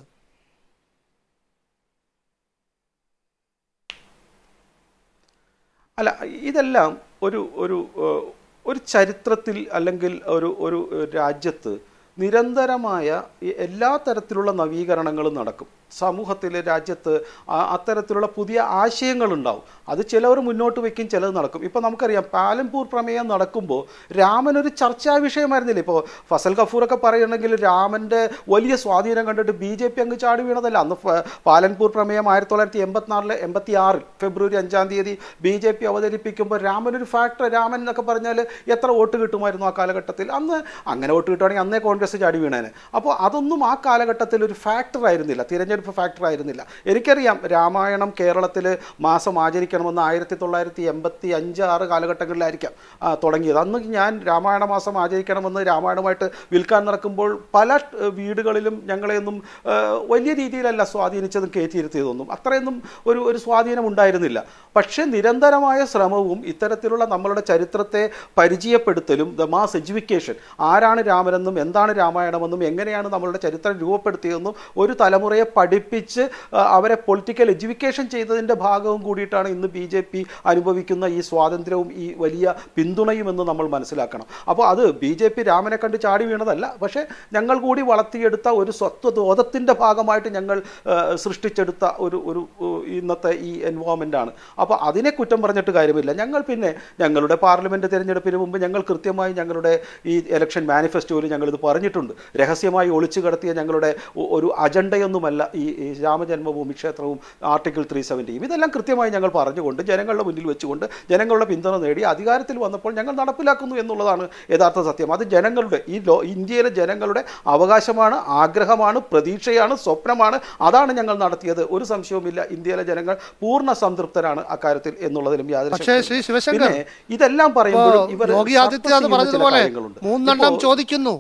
അല്ല ഇതെല്ലാം ഒരു ഒരു ഏഹ്, ഒരു ചരിത്രത്തിൽ അല്ലെങ്കിൽ ഒരു ഒരു രാജ്യത്ത് നിരന്തരമായ ഈ എല്ലാ തരത്തിലുള്ള നവീകരണങ്ങളും നടക്കും സമൂഹത്തിൽ രാജ്യത്ത് ആ- അത്തരത്തിലുള്ള പുതിയ ആശയങ്ങളുണ്ടാവും അത് ചിലവർ മുന്നോട്ട് വയ്ക്കും ചിലത് നടക്കും ഇപ്പോൾ നമുക്കറിയാം പാലംപൂർ പ്രമേയം നടക്കുമ്പോൾ രാമൻ ഒരു ചർച്ചാ വിഷയമായിരുന്നില്ല ഇപ്പോൾ ഫസൽ കഫൂറൊക്കെ പറയുകയാണെങ്കിൽ രാമൻ്റെ വലിയ സ്വാധീനം കണ്ടിട്ട് ബി ജെ പി അങ്ങ് ചാടി വീണതല്ല അന്ന് ഫ- പാലൻപൂർ പ്രമേയം ആയിരത്തി തൊള്ളായിരത്തി എൺപത്തിനാലില് എൺപത്തി ആറിൽ ഫെബ്രുവരി അഞ്ചാം തീയതി ബി ജെ പി അവതരിപ്പിക്കുമ്പോൾ രാമൻ ഒരു ഫാക്ടർ രാമൻ എന്നൊക്കെ പറഞ്ഞാൽ എത്ര വോട്ട് കിട്ടുമായിരുന്നു ആ കാലഘട്ടത്തിൽ അന്ന് അങ്ങനെ വോട്ട് കിട്ടുവാണെങ്കിൽ അന്നേ കോൺഗ്രസ് ചാടി വീണേനെ അപ്പോൾ അതൊന്നും ആ കാലഘട്ടത്തിൽ ഒരു ഫാക്ടർ ആയിരുന്നില്ല തിരഞ്ഞെടുപ്പ് ഫാക്ടർ ആയിരുന്നില്ല എനിക്കറിയാം രാമായണം കേരളത്തിൽ മാസം ആചരിക്കണമെന്ന് ആയിരത്തി തൊള്ളായിരത്തി എൺപത്തി അഞ്ച് ആറ് കാലഘട്ടങ്ങളിലായിരിക്കാം ആ, തുടങ്ങിയത് അന്ന് ഞാൻ രാമായണ മാസം ആചരിക്കണമെന്ന് രാമായണമായിട്ട് വിൽക്കാൻ നടക്കുമ്പോൾ പല ഏഹ്, വീടുകളിലും ഞങ്ങളെയൊന്നും ഏഹ്, വലിയ രീതിയിലല്ല സ്വാധീനിച്ചതും കയറ്റിയിരുത്തിയതൊന്നും അത്രയൊന്നും ഒരു ഒരു സ്വാധീനം ഉണ്ടായിരുന്നില്ല പക്ഷേ നിരന്തരമായ ശ്രമവും ഇത്തരത്തിലുള്ള നമ്മളുടെ ചരിത്രത്തെ പരിചയപ്പെടുത്തലും ദ മാസ് എഡ്യൂക്കേഷൻ ആരാണ് രാമനെന്നും എന്താണ് രാമായണമെന്നും എങ്ങനെയാണ് നമ്മളുടെ ചരിത്രം രൂപപ്പെടുത്തിയതെന്നും ഒരു തലമുറയെ പഠിപ്പിച്ച് ആ, അവരെ പൊളിറ്റിക്കൽ എഡ്യൂക്കേഷൻ ചെയ്തതിൻ്റെ ഭാഗവും കൂടിയിട്ടാണ് ഇന്ന് ബി ജെ പി അനുഭവിക്കുന്ന ഈ സ്വാതന്ത്ര്യവും ഈ വലിയ പിന്തുണയും എന്ന് നമ്മൾ മനസ്സിലാക്കണം അപ്പോൾ അത് ബി ജെ പി രാമനെ കണ്ട് ചാടി വീണതല്ല പക്ഷേ ഞങ്ങൾ കൂടി വളർത്തിയെടുത്ത ഒരു സ്വത്വബോധത്തിൻ്റെ ഭാഗമായിട്ട് ഞങ്ങൾ ആ, സൃഷ്ടിച്ചെടുത്ത ഒരു ഒരു ഉ, ഇന്നത്തെ ഈ എൻവോൺമെൻ്റ് ആണ് അപ്പോൾ അതിനെ കുറ്റം പറഞ്ഞിട്ട് കാര്യമില്ല ഞങ്ങൾ പിന്നെ ഞങ്ങളുടെ പാർലമെൻറ്റ് തിരഞ്ഞെടുപ്പിന് മുമ്പ് ഞങ്ങൾ കൃത്യമായി ഞങ്ങളുടെ ഈ ഇലക്ഷൻ മാനിഫെസ്റ്റോയിൽ ഞങ്ങളിത് പറഞ്ഞിട്ടുണ്ട് രഹസ്യമായി ഒളിച്ചു കടത്തിയ ഞങ്ങളുടെ ഒ- ഒരു അജണ്ടയൊന്നുമല്ല ഈ ഈ രാമജന്മഭൂമി ക്ഷേത്രവും ആർട്ടിക്കിൾ ത്രീ സെവൻറ്റിയും ഇതെല്ലാം കൃത്യമായി ഞങ്ങൾ പറഞ്ഞുകൊണ്ട് ജനങ്ങളുടെ മുന്നിൽ വെച്ചുകൊണ്ട് ജനങ്ങളുടെ പിന്തുണ നേടി അധികാരത്തിൽ വന്നപ്പോൾ ഞങ്ങൾ നടപ്പിലാക്കുന്നു എന്നുള്ളതാണ് യഥാർത്ഥ സത്യം അത് ജനങ്ങളുടെ ഈ ലോ ഇന്ത്യയിലെ ജനങ്ങളുടെ അവകാശമാണ് ആഗ്രഹമാണ് പ്രതീക്ഷയാണ് സ്വപ്നമാണ് അതാണ് ഞങ്ങൾ നടത്തിയത് ഒരു സംശയവുമില്ല ഇന്ത്യയിലെ ജനങ്ങൾ പൂർണ്ണ സംതൃപ്തരാണ് അക്കാര്യത്തിൽ എന്നുള്ളതിലും യാതൊരു പക്ഷേ ശ്രീ സംശയവുമില്ല. ശിവശങ്കർ പിന്നെ ഇതെല്ലാം പറയുമ്പോഴും ഇപ്പോ ഇവർ യോഗി ആദിത്യനാഥ് പറഞ്ഞതുപോലെ മൂന്നെണ്ണം ചോദിക്കുന്നു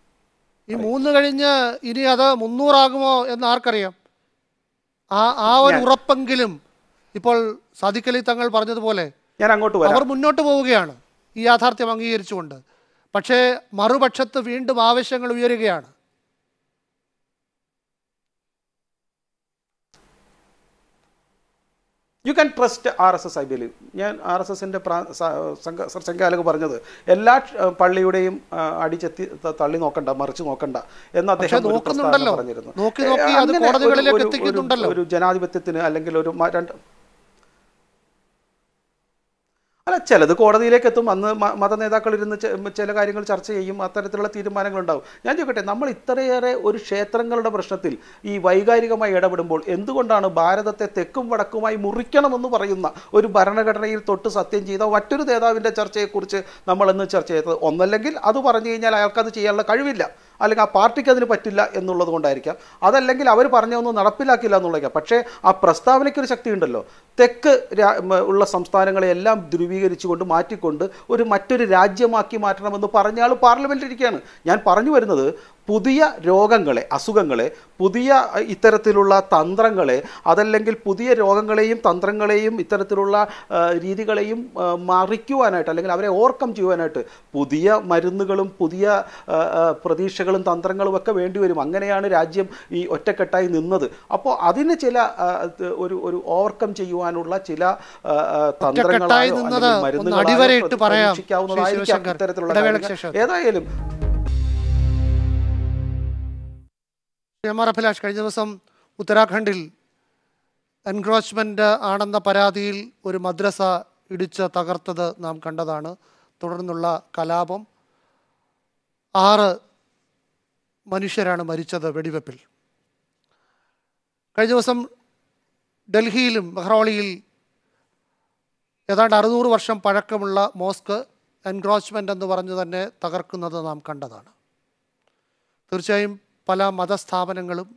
ഈ മൂന്ന് കഴിഞ്ഞ് ഇനി അത് മുന്നൂറാകുമോ എന്ന് ആർക്കറിയാം ആ ആ ഒരു ഞാൻ- ഉറപ്പെങ്കിലും ഇപ്പോൾ സാദിഖ് അലി തങ്ങൾ പറഞ്ഞതുപോലെ ഞാൻ അങ്ങോട്ട് അവർ വരാം മുന്നോട്ട് പോവുകയാണ് ഈ യാഥാർത്ഥ്യം അംഗീകരിച്ചുകൊണ്ട് പക്ഷേ മറുപക്ഷത്ത് വീണ്ടും ആവശ്യങ്ങൾ ഉയരുകയാണ് you can trust R S S I believe ഞാൻ ആർ എസ് എസിൻ്റെ സംഘാലക് പറഞ്ഞത് എല്ലാ ക്ഷ- പള്ളിയുടെയും ആ, അടിച്ചെത്തി ത- തള്ളി നോക്കണ്ട മറിച്ച് നോക്കണ്ട എന്ന് പക്ഷേ അദ്ദേഹം ഒരു പ്രസ്താവന നോക്കുന്നുണ്ടല്ലോ. പറഞ്ഞിരുന്നു. നോക്കി ഏ, നോക്കി അത് അങ്ങനെ ഒരു- കോടതികളിലേക്ക് ഒരു- എത്തിക്കുന്നുണ്ടല്ലോ. ഒരു ജനാധിപത്യത്തിന് അല്ലെങ്കിൽ ഒരു മ- രണ്ട് അല്ല ചിലത് കോടതിയിലേക്ക് എത്തും അന്ന് മ- മത നേതാക്കൾ ഇരുന്ന് ചെ- ചില കാര്യങ്ങൾ ചർച്ച ചെയ്യും അത്തരത്തിലുള്ള തീരുമാനങ്ങൾ ഉണ്ടാവും ഞാൻ ചോദിക്കട്ടെ നമ്മൾ ഇത്രയേറെ ഒരു ക്ഷേത്രങ്ങളുടെ പ്രശ്നത്തിൽ ഈ വൈകാരികമായി ഇടപെടുമ്പോൾ എന്തുകൊണ്ടാണ് ഭാരതത്തെ തെക്കും വടക്കുമായി മുറിക്കണമെന്ന് പറയുന്ന ഒരു ഭരണഘടനയിൽ തൊട്ട് സത്യം ചെയ്ത മറ്റൊരു നേതാവിൻ്റെ ചർച്ചയെക്കുറിച്ച് നമ്മൾ ഇന്ന് ചർച്ച ചെയ്തത് ഒന്നല്ലെങ്കിൽ അത് പറഞ്ഞു കഴിഞ്ഞാൽ അയാൾക്കത് ചെയ്യാനുള്ള കഴിവില്ല അല്ലെങ്കിൽ ആ പാർട്ടിക്ക് അതിന് പറ്റില്ല എന്നുള്ളത് കൊണ്ടായിരിക്കാം അതല്ലെങ്കിൽ അവർ പറഞ്ഞൊന്നും നടപ്പിലാക്കില്ല എന്നുള്ളതായിരിക്കാം പക്ഷേ ആ പ്രസ്താവനയ്ക്കൊരു ശക്തി ഉണ്ടല്ലോ തെക്ക് രാ- മ- ഉള്ള സംസ്ഥാനങ്ങളെ എല്ലാം ധ്രുവീകരിച്ചുകൊണ്ട് മാറ്റിക്കൊണ്ട് ഒരു മറ്റൊരു രാജ്യമാക്കി മാറ്റണമെന്ന് പറഞ്ഞ ആൾ പാർലമെന്റിൽ ഇരിക്കുകയാണ് ഞാൻ പറഞ്ഞു വരുന്നത് പുതിയ രോഗങ്ങളെ അസുഖങ്ങളെ പുതിയ അഹ്, ഇത്തരത്തിലുള്ള തന്ത്രങ്ങളെ അതല്ലെങ്കിൽ പുതിയ രോഗങ്ങളെയും തന്ത്രങ്ങളെയും ഇത്തരത്തിലുള്ള ആ, രീതികളെയും ആ, മറിക്കുവാനായിട്ട് അല്ലെങ്കിൽ അവരെ ഓവർകം ചെയ്യുവാനായിട്ട് പുതിയ മരുന്നുകളും പുതിയ ആ, ആ, പ്രതീക്ഷകളും തന്ത്രങ്ങളും ഒക്കെ വേണ്ടി വരും അങ്ങനെയാണ് രാജ്യം ഈ ഒറ്റക്കെട്ടായി നിന്നത് അപ്പോൾ അതിന് ചില ആ, ഇത് ഒരു ഒരു ഓവർകം ചെയ്യുവാനുള്ള ചില ആ, ആ, ഒറ്റക്കെട്ടായി തന്ത്രങ്ങളായോ നിന്നത് അല്ലെങ്കിൽ ഒന്ന് മരുന്നുകളായോ അടിവരയിട്ട് പ്രതി- പറയാം ശ്രീ പരീക്ഷിക്കാവുന്നതായിരിക്കാം ശിവശങ്കർ ഇത്തരത്തിലുള്ള ഇടവേളയ്ക്ക് കാര്യങ്ങൾ. ശേഷം ഏതായാലും ശ്രീ എം ആർ അഭിലാഷ് കഴിഞ്ഞ ദിവസം ഉത്തരാഖണ്ഡിൽ എൻക്രോച്ച്മെൻ്റ് ആണെന്ന പരാതിയിൽ ഒരു മദ്രസ ഇടിച്ച് തകർത്തത് നാം കണ്ടതാണ് തുടർന്നുള്ള കലാപം ആറ് മനുഷ്യരാണ് മരിച്ചത് വെടിവെപ്പിൽ കഴിഞ്ഞ ദിവസം ഡൽഹിയിലും മെഹ്റോളിയിൽ ഏതാണ്ട് അറുന്നൂറ് വർഷം പഴക്കമുള്ള മോസ്ക് എൻക്രോച്ച്മെൻ്റ് എന്ന് പറഞ്ഞു തന്നെ തകർക്കുന്നത് നാം കണ്ടതാണ് തീർച്ചയായും പല മതസ്ഥാപനങ്ങളും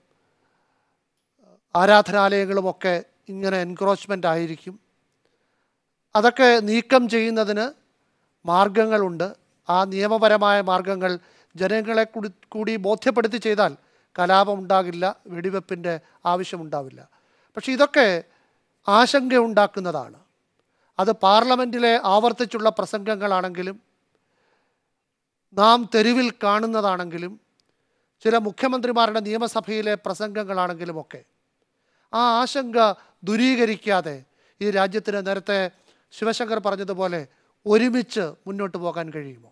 ആരാധനാലയങ്ങളുമൊക്കെ ഇങ്ങനെ എൻക്രോച്ച്മെൻ്റ് ആയിരിക്കും അതൊക്കെ നീക്കം ചെയ്യുന്നതിന് മാർഗങ്ങളുണ്ട് ആ നിയമപരമായ മാർഗങ്ങൾ ജനങ്ങളെ കൂടി കൂടി ബോധ്യപ്പെടുത്തി ചെയ്താൽ കലാപം ഉണ്ടാകില്ല വെടിവെപ്പിൻ്റെ ആവശ്യമുണ്ടാവില്ല പക്ഷേ ഇതൊക്കെ ആശങ്കയുണ്ടാക്കുന്നതാണ് അത് പാർലമെൻറ്റിലെ ആവർത്തിച്ചുള്ള പ്രസംഗങ്ങളാണെങ്കിലും നാം തെരുവിൽ കാണുന്നതാണെങ്കിലും ചില മുഖ്യമന്ത്രിമാരുടെ നിയമസഭയിലെ പ്രസംഗങ്ങളാണെങ്കിലുമൊക്കെ ആ ആശങ്ക ദുരീകരിക്കാതെ ഈ രാജ്യത്തിന് നേരത്തെ ശിവശങ്കർ പറഞ്ഞതുപോലെ ഒരുമിച്ച് മുന്നോട്ട് പോകാൻ കഴിയുമോ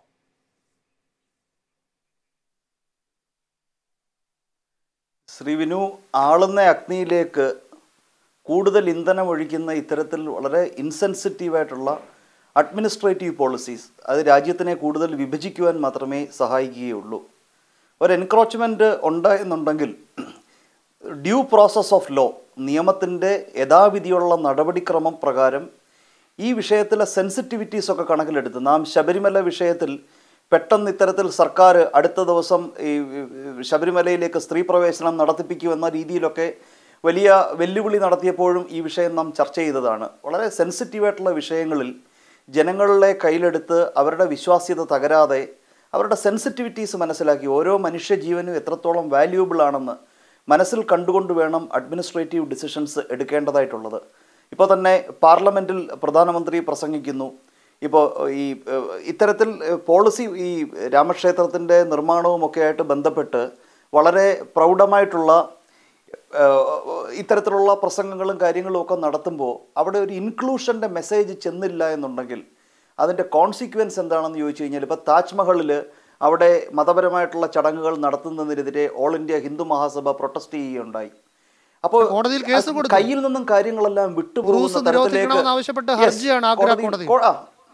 ശ്രീ വിനു ആളുന്ന അഗ്നിയിലേക്ക് കൂടുതൽ ഇന്ധനം ഒഴിക്കുന്ന ഇത്തരത്തിൽ വളരെ ഇൻസെൻസിറ്റീവായിട്ടുള്ള അഡ്മിനിസ്ട്രേറ്റീവ് പോളിസീസ് അത് രാജ്യത്തിനെ കൂടുതൽ വിഭജിക്കുവാൻ മാത്രമേ സഹായിക്കുകയുള്ളൂ ഒരു എൻക്രോച്ച്മെൻറ്റ് ഉണ്ട് എന്നുണ്ടെങ്കിൽ ഡ്യൂ പ്രോസസ് ഓഫ് ലോ നിയമത്തിൻ്റെ യഥാവിധിയുള്ള നടപടിക്രമം പ്രകാരം ഈ വിഷയത്തിലെ സെൻസിറ്റിവിറ്റീസ് ഒക്കെ കണക്കിലെടുത്ത് നാം ശബരിമല വിഷയത്തിൽ പെട്ടെന്ന് ഇത്തരത്തിൽ സർക്കാർ അടുത്ത ദിവസം ഈ ശബരിമലയിലേക്ക് സ്ത്രീ പ്രവേശനം നടത്തിപ്പിക്കുമെന്ന രീതിയിലൊക്കെ വലിയ വെല്ലുവിളി നടത്തിയപ്പോഴും ഈ വിഷയം നാം ചർച്ച ചെയ്തതാണ് വളരെ സെൻസിറ്റീവായിട്ടുള്ള വിഷയങ്ങളിൽ ജനങ്ങളെ കയ്യിലെടുത്ത് അവരുടെ വിശ്വാസ്യത തകരാതെ അവരുടെ സെൻസിറ്റിവിറ്റീസ് മനസ്സിലാക്കി ഓരോ മനുഷ്യജീവനും എത്രത്തോളം വാല്യൂബിൾ ആണെന്ന് മനസ്സിൽ കണ്ടുകൊണ്ട് വേണം അഡ്മിനിസ്ട്രേറ്റീവ് ഡിസിഷൻസ് എടുക്കേണ്ടതായിട്ടുള്ളത് ഇപ്പോൾ തന്നെ പാർലമെൻറ്റിൽ പ്രധാനമന്ത്രി പ്രസംഗിക്കുന്നു ഇപ്പോൾ ഈ ഏഹ്, ഇത്തരത്തിൽ ഏഹ്, പോളിസി ഈ രാമക്ഷേത്രത്തിൻ്റെ നിർമ്മാണവും ഒക്കെ ആയിട്ട് ബന്ധപ്പെട്ട് വളരെ പ്രൗഢമായിട്ടുള്ള ഏഹ്, ഇത്തരത്തിലുള്ള പ്രസംഗങ്ങളും കാര്യങ്ങളും ഒക്കെ നടത്തുമ്പോൾ അവിടെ ഒരു ഇൻക്ലൂഷൻ്റെ മെസ്സേജ് ചെന്നില്ല എന്നുണ്ടെങ്കിൽ അതിൻ്റെ കോൺസിക്വൻസ് എന്താണെന്ന് ചോദിച്ചു കഴിഞ്ഞാൽ ഇപ്പോൾ താജ്മഹലിൽ അവിടെ മതപരമായിട്ടുള്ള ചടങ്ങുകൾ നടത്തുന്നതിനെതിരെ All India Hindu Mahasabha protest ചെയ്യുകയുണ്ടായി അപ്പോൾ കോടതിയിൽ കേസ് കൊടുത്തു. കയ്യിൽ നിന്നും കാര്യങ്ങളെല്ലാം ഉറൂസ് വിട്ടുപോകുന്ന നിരോധിക്കണമെന്ന് ആവശ്യപ്പെട്ട് Yes, ഹർജിയാണ് ആഗ്ര കോടതി- കോടതി. കോ- ആ.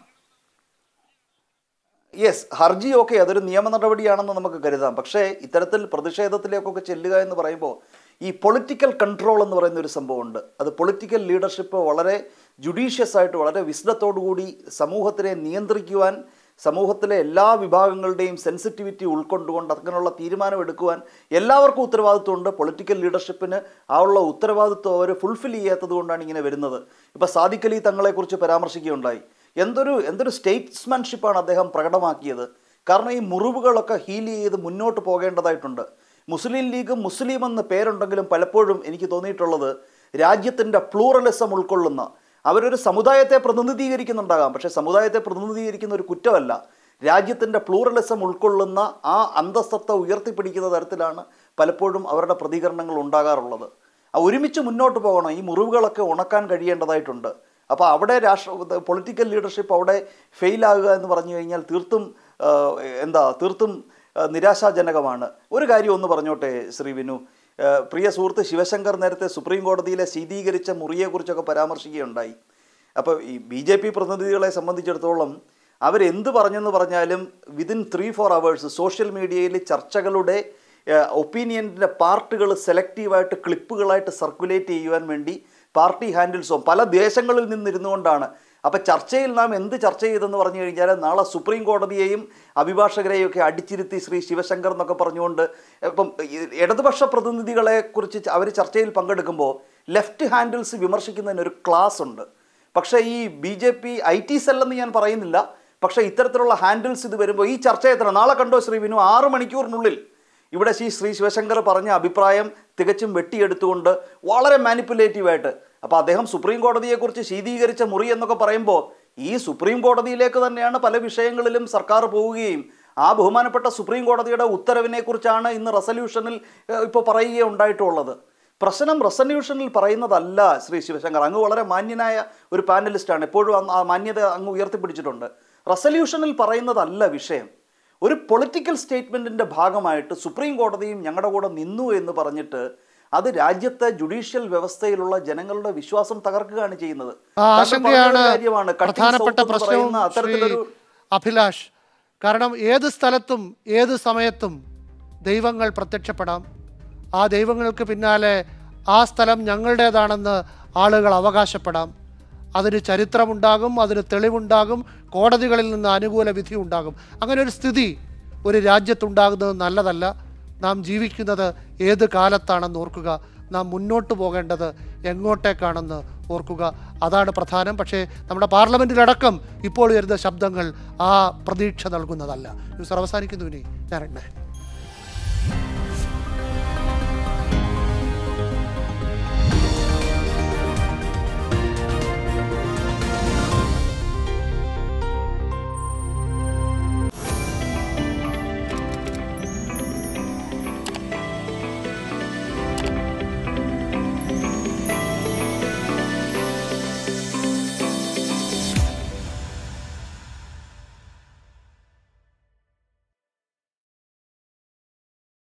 യെസ് ഹർജി ഓക്കെ അതൊരു നിയമ നടപടിയാണെന്ന് നമുക്ക് കരുതാം പക്ഷേ ഇത്തരത്തിൽ പ്രതിഷേധത്തിലേക്കൊക്കെ ചെല്ലുക എന്ന് പറയുമ്പോൾ ഈ പൊളിറ്റിക്കൽ കൺട്രോൾ എന്ന് പറയുന്ന ഒരു സംഭവമുണ്ട് അത് പൊളിറ്റിക്കൽ ലീഡർഷിപ്പ് വളരെ ജുഡീഷ്യസ് ആയിട്ട് വളരെ വിശദത്തോടു കൂടി സമൂഹത്തിനെ നിയന്ത്രിക്കുവാൻ സമൂഹത്തിലെ എല്ലാ വിഭാഗങ്ങളുടെയും സെൻസിറ്റിവിറ്റി ഉൾക്കൊണ്ടുകൊണ്ട് അങ്ങനെയുള്ള തീരുമാനം എടുക്കുവാൻ എല്ലാവർക്കും ഉത്തരവാദിത്വമുണ്ട് പൊളിറ്റിക്കൽ ലീഡർഷിപ്പിന് ആ ഉള്ള ഉത്തരവാദിത്വം അവർ ഫുൾഫിൽ ചെയ്യാത്തത് കൊണ്ടാണ് ഇങ്ങനെ വരുന്നത് ഇപ്പോൾ സാദിഖ് അലി തങ്ങളെക്കുറിച്ച് പരാമർശിക്കുകയുണ്ടായി എന്തൊരു എന്തൊരു സ്റ്റേറ്റ്സ്മാൻഷിപ്പാണ് അദ്ദേഹം പ്രകടമാക്കിയത് കാരണം ഈ മുറിവുകളൊക്കെ ഹീൽ ചെയ്ത് മുന്നോട്ട് പോകേണ്ടതായിട്ടുണ്ട് മുസ്ലിം ലീഗ് മുസ്ലിം എന്ന് പേരുണ്ടെങ്കിലും പലപ്പോഴും എനിക്ക് തോന്നിയിട്ടുള്ളത് രാജ്യത്തിൻ്റെ പ്ലൂറലിസം ഉൾക്കൊള്ളുന്ന അവരൊരു സമുദായത്തെ പ്രതിനിധീകരിക്കുന്നുണ്ടാകാം പക്ഷേ സമുദായത്തെ പ്രതിനിധീകരിക്കുന്ന ഒരു കുറ്റമല്ല രാജ്യത്തിൻ്റെ പ്ലൂറലിസം ഉൾക്കൊള്ളുന്ന ആ അന്തസ്സത്ത ഉയർത്തിപ്പിടിക്കുന്ന തരത്തിലാണ് പലപ്പോഴും അവരുടെ പ്രതികരണങ്ങൾ ഉണ്ടാകാറുള്ളത് ആ ഒരുമിച്ച് മുന്നോട്ട് പോകണം ഈ മുറിവുകളൊക്കെ ഉണക്കാൻ കഴിയേണ്ടതായിട്ടുണ്ട് അപ്പോൾ അവിടെ രാഷ്ട്ര പൊളിറ്റിക്കൽ ലീഡർഷിപ്പ് അവിടെ ഫെയിലാകുക എന്ന് പറഞ്ഞു കഴിഞ്ഞാൽ തീർത്തും ആ, എന്താ തീർത്തും ആ, നിരാശാജനകമാണ് ഒരു കാര്യം ഒന്ന് പറഞ്ഞോട്ടെ ശ്രീ വിനു ആ, പ്രിയ സുഹൃത്ത് ശിവശങ്കർ നേരത്തെ സുപ്രീം കോടതിയിലെ ശീതീകരിച്ച മുറിയെക്കുറിച്ചൊക്കെ പരാമർശിക്കുകയുണ്ടായി അപ്പോൾ ഈ ബി ജെ പി പ്രതിനിധികളെ സംബന്ധിച്ചിടത്തോളം അവരെന്ത് പറഞ്ഞെന്ന് പറഞ്ഞാലും within three four hours social മീഡിയയിൽ ചർച്ചകളുടെ ഒപ്പീനിയൻ്റെ പാർട്ടുകൾ സെലക്റ്റീവായിട്ട് ക്ലിപ്പുകളായിട്ട് സർക്കുലേറ്റ് ചെയ്യുവാൻ വേണ്ടി പാർട്ടി ഹാൻഡിൽസോ പല ദേശങ്ങളിൽ നിന്നിരുന്നു കൊണ്ടാണ് അപ്പം ചർച്ചയിൽ നാം എന്ത് ചർച്ച ചെയ്തെന്ന് പറഞ്ഞു കഴിഞ്ഞാൽ നാളെ സുപ്രീം കോടതിയെയും അഭിഭാഷകരെയും ഒക്കെ അടിച്ചിരുത്തി ശ്രീ ശിവശങ്കർ എന്നൊക്കെ പറഞ്ഞുകൊണ്ട് ഇപ്പം ഈ ഇടതുപക്ഷ പ്രതിനിധികളെ കുറിച്ച് അവർ ചർച്ചയിൽ പങ്കെടുക്കുമ്പോൾ ലെഫ്റ്റ് ഹാൻഡിൽസ് വിമർശിക്കുന്നതിന് ഒരു ക്ലാസ് ഉണ്ട് പക്ഷേ ഈ B J P I T സെല്ലെന്ന് ഞാൻ പറയുന്നില്ല പക്ഷേ ഇത്തരത്തിലുള്ള ഹാൻഡിൽസ് ഇത് വരുമ്പോൾ ഈ ചർച്ച എത്ര നാളെ കണ്ടോ ശ്രീ വിനു ആറ് മണിക്കൂറിനുള്ളിൽ ഇവിടെ ശ്രീ ശ്രീ ശിവശങ്കർ പറഞ്ഞ അഭിപ്രായം തികച്ചും വെട്ടിയെടുത്തുകൊണ്ട് വളരെ മാനിപ്പുലേറ്റീവായിട്ട് അപ്പോൾ അദ്ദേഹം സുപ്രീം കോടതിയെക്കുറിച്ച് ശീതീകരിച്ച മുറി എന്നൊക്കെ പറയുമ്പോൾ ഈ സുപ്രീം കോടതിയിലേക്ക് തന്നെയാണ് പല വിഷയങ്ങളിലും സർക്കാർ പോവുകയും ആ ബഹുമാനപ്പെട്ട സുപ്രീം കോടതിയുടെ ഉത്തരവിനെ കുറിച്ചാണ് ഇന്ന് റെസല്യൂഷനിൽ ഇപ്പോൾ പറയുകയുണ്ടായിട്ടുള്ളത് പ്രശ്നം റെസല്യൂഷനിൽ പറയുന്നതല്ല ശ്രീ ശിവശങ്കർ അങ്ങ് വളരെ മാന്യനായ ഒരു പാനലിസ്റ്റാണ് എപ്പോഴും അങ്ങ് ആ മാന്യത അങ്ങ് ഉയർത്തിപ്പിടിച്ചിട്ടുണ്ട് റെസല്യൂഷനിൽ പറയുന്നതല്ല വിഷയം ഒരു പൊളിറ്റിക്കൽ സ്റ്റേറ്റ്മെൻറ്റിൻ്റെ ഭാഗമായിട്ട് സുപ്രീം കോടതിയും ഞങ്ങളുടെ കൂടെ നിന്നു എന്ന് പറഞ്ഞിട്ട് അത് രാജ്യത്തെ ജുഡീഷ്യൽ വ്യവസ്ഥയിലുള്ള ജനങ്ങളുടെ വിശ്വാസം തകർക്കുകയാണ് ചെയ്യുന്നത് ആ താങ്കൾ ആശങ്കയാണ് പറഞ്ഞ ഒരു കാര്യമാണ് cutting പ്രധാനപ്പെട്ട south എന്ന് പ്രശ്നവും പറയുന്ന ശ്രീ അത്തരത്തിലൊരു അഭിലാഷ് കാരണം ഏത് സ്ഥലത്തും ഏത് സമയത്തും ദൈവങ്ങൾ പ്രത്യക്ഷപ്പെടാം ആ ദൈവങ്ങൾക്ക് പിന്നാലെ ആ സ്ഥലം ഞങ്ങളുടേതാണെന്ന് ആളുകൾ അവകാശപ്പെടാം അതിന് ചരിത്രമുണ്ടാകും അതിന് തെളിവുണ്ടാകും കോടതികളിൽ നിന്ന് അനുകൂല വിധി ഉണ്ടാകും അങ്ങനെ ഒരു സ്ഥിതി ഒരു രാജ്യത്തുണ്ടാകുന്നത് നല്ലതല്ല നാം ജീവിക്കുന്നത് ഏത് കാലത്താണെന്ന് ഓർക്കുക നാം മുന്നോട്ട് പോകേണ്ടത് എങ്ങോട്ടേക്കാണെന്ന് ഓർക്കുക അതാണ് പ്രധാനം പക്ഷേ നമ്മുടെ പാർലമെൻറ്റിലടക്കം ഇപ്പോൾ വരുന്ന ശബ്ദങ്ങൾ ആ പ്രതീക്ഷ നൽകുന്നതല്ല ന്യൂസ് അവസാനിക്കുന്നു ഇനി നാരായണൻ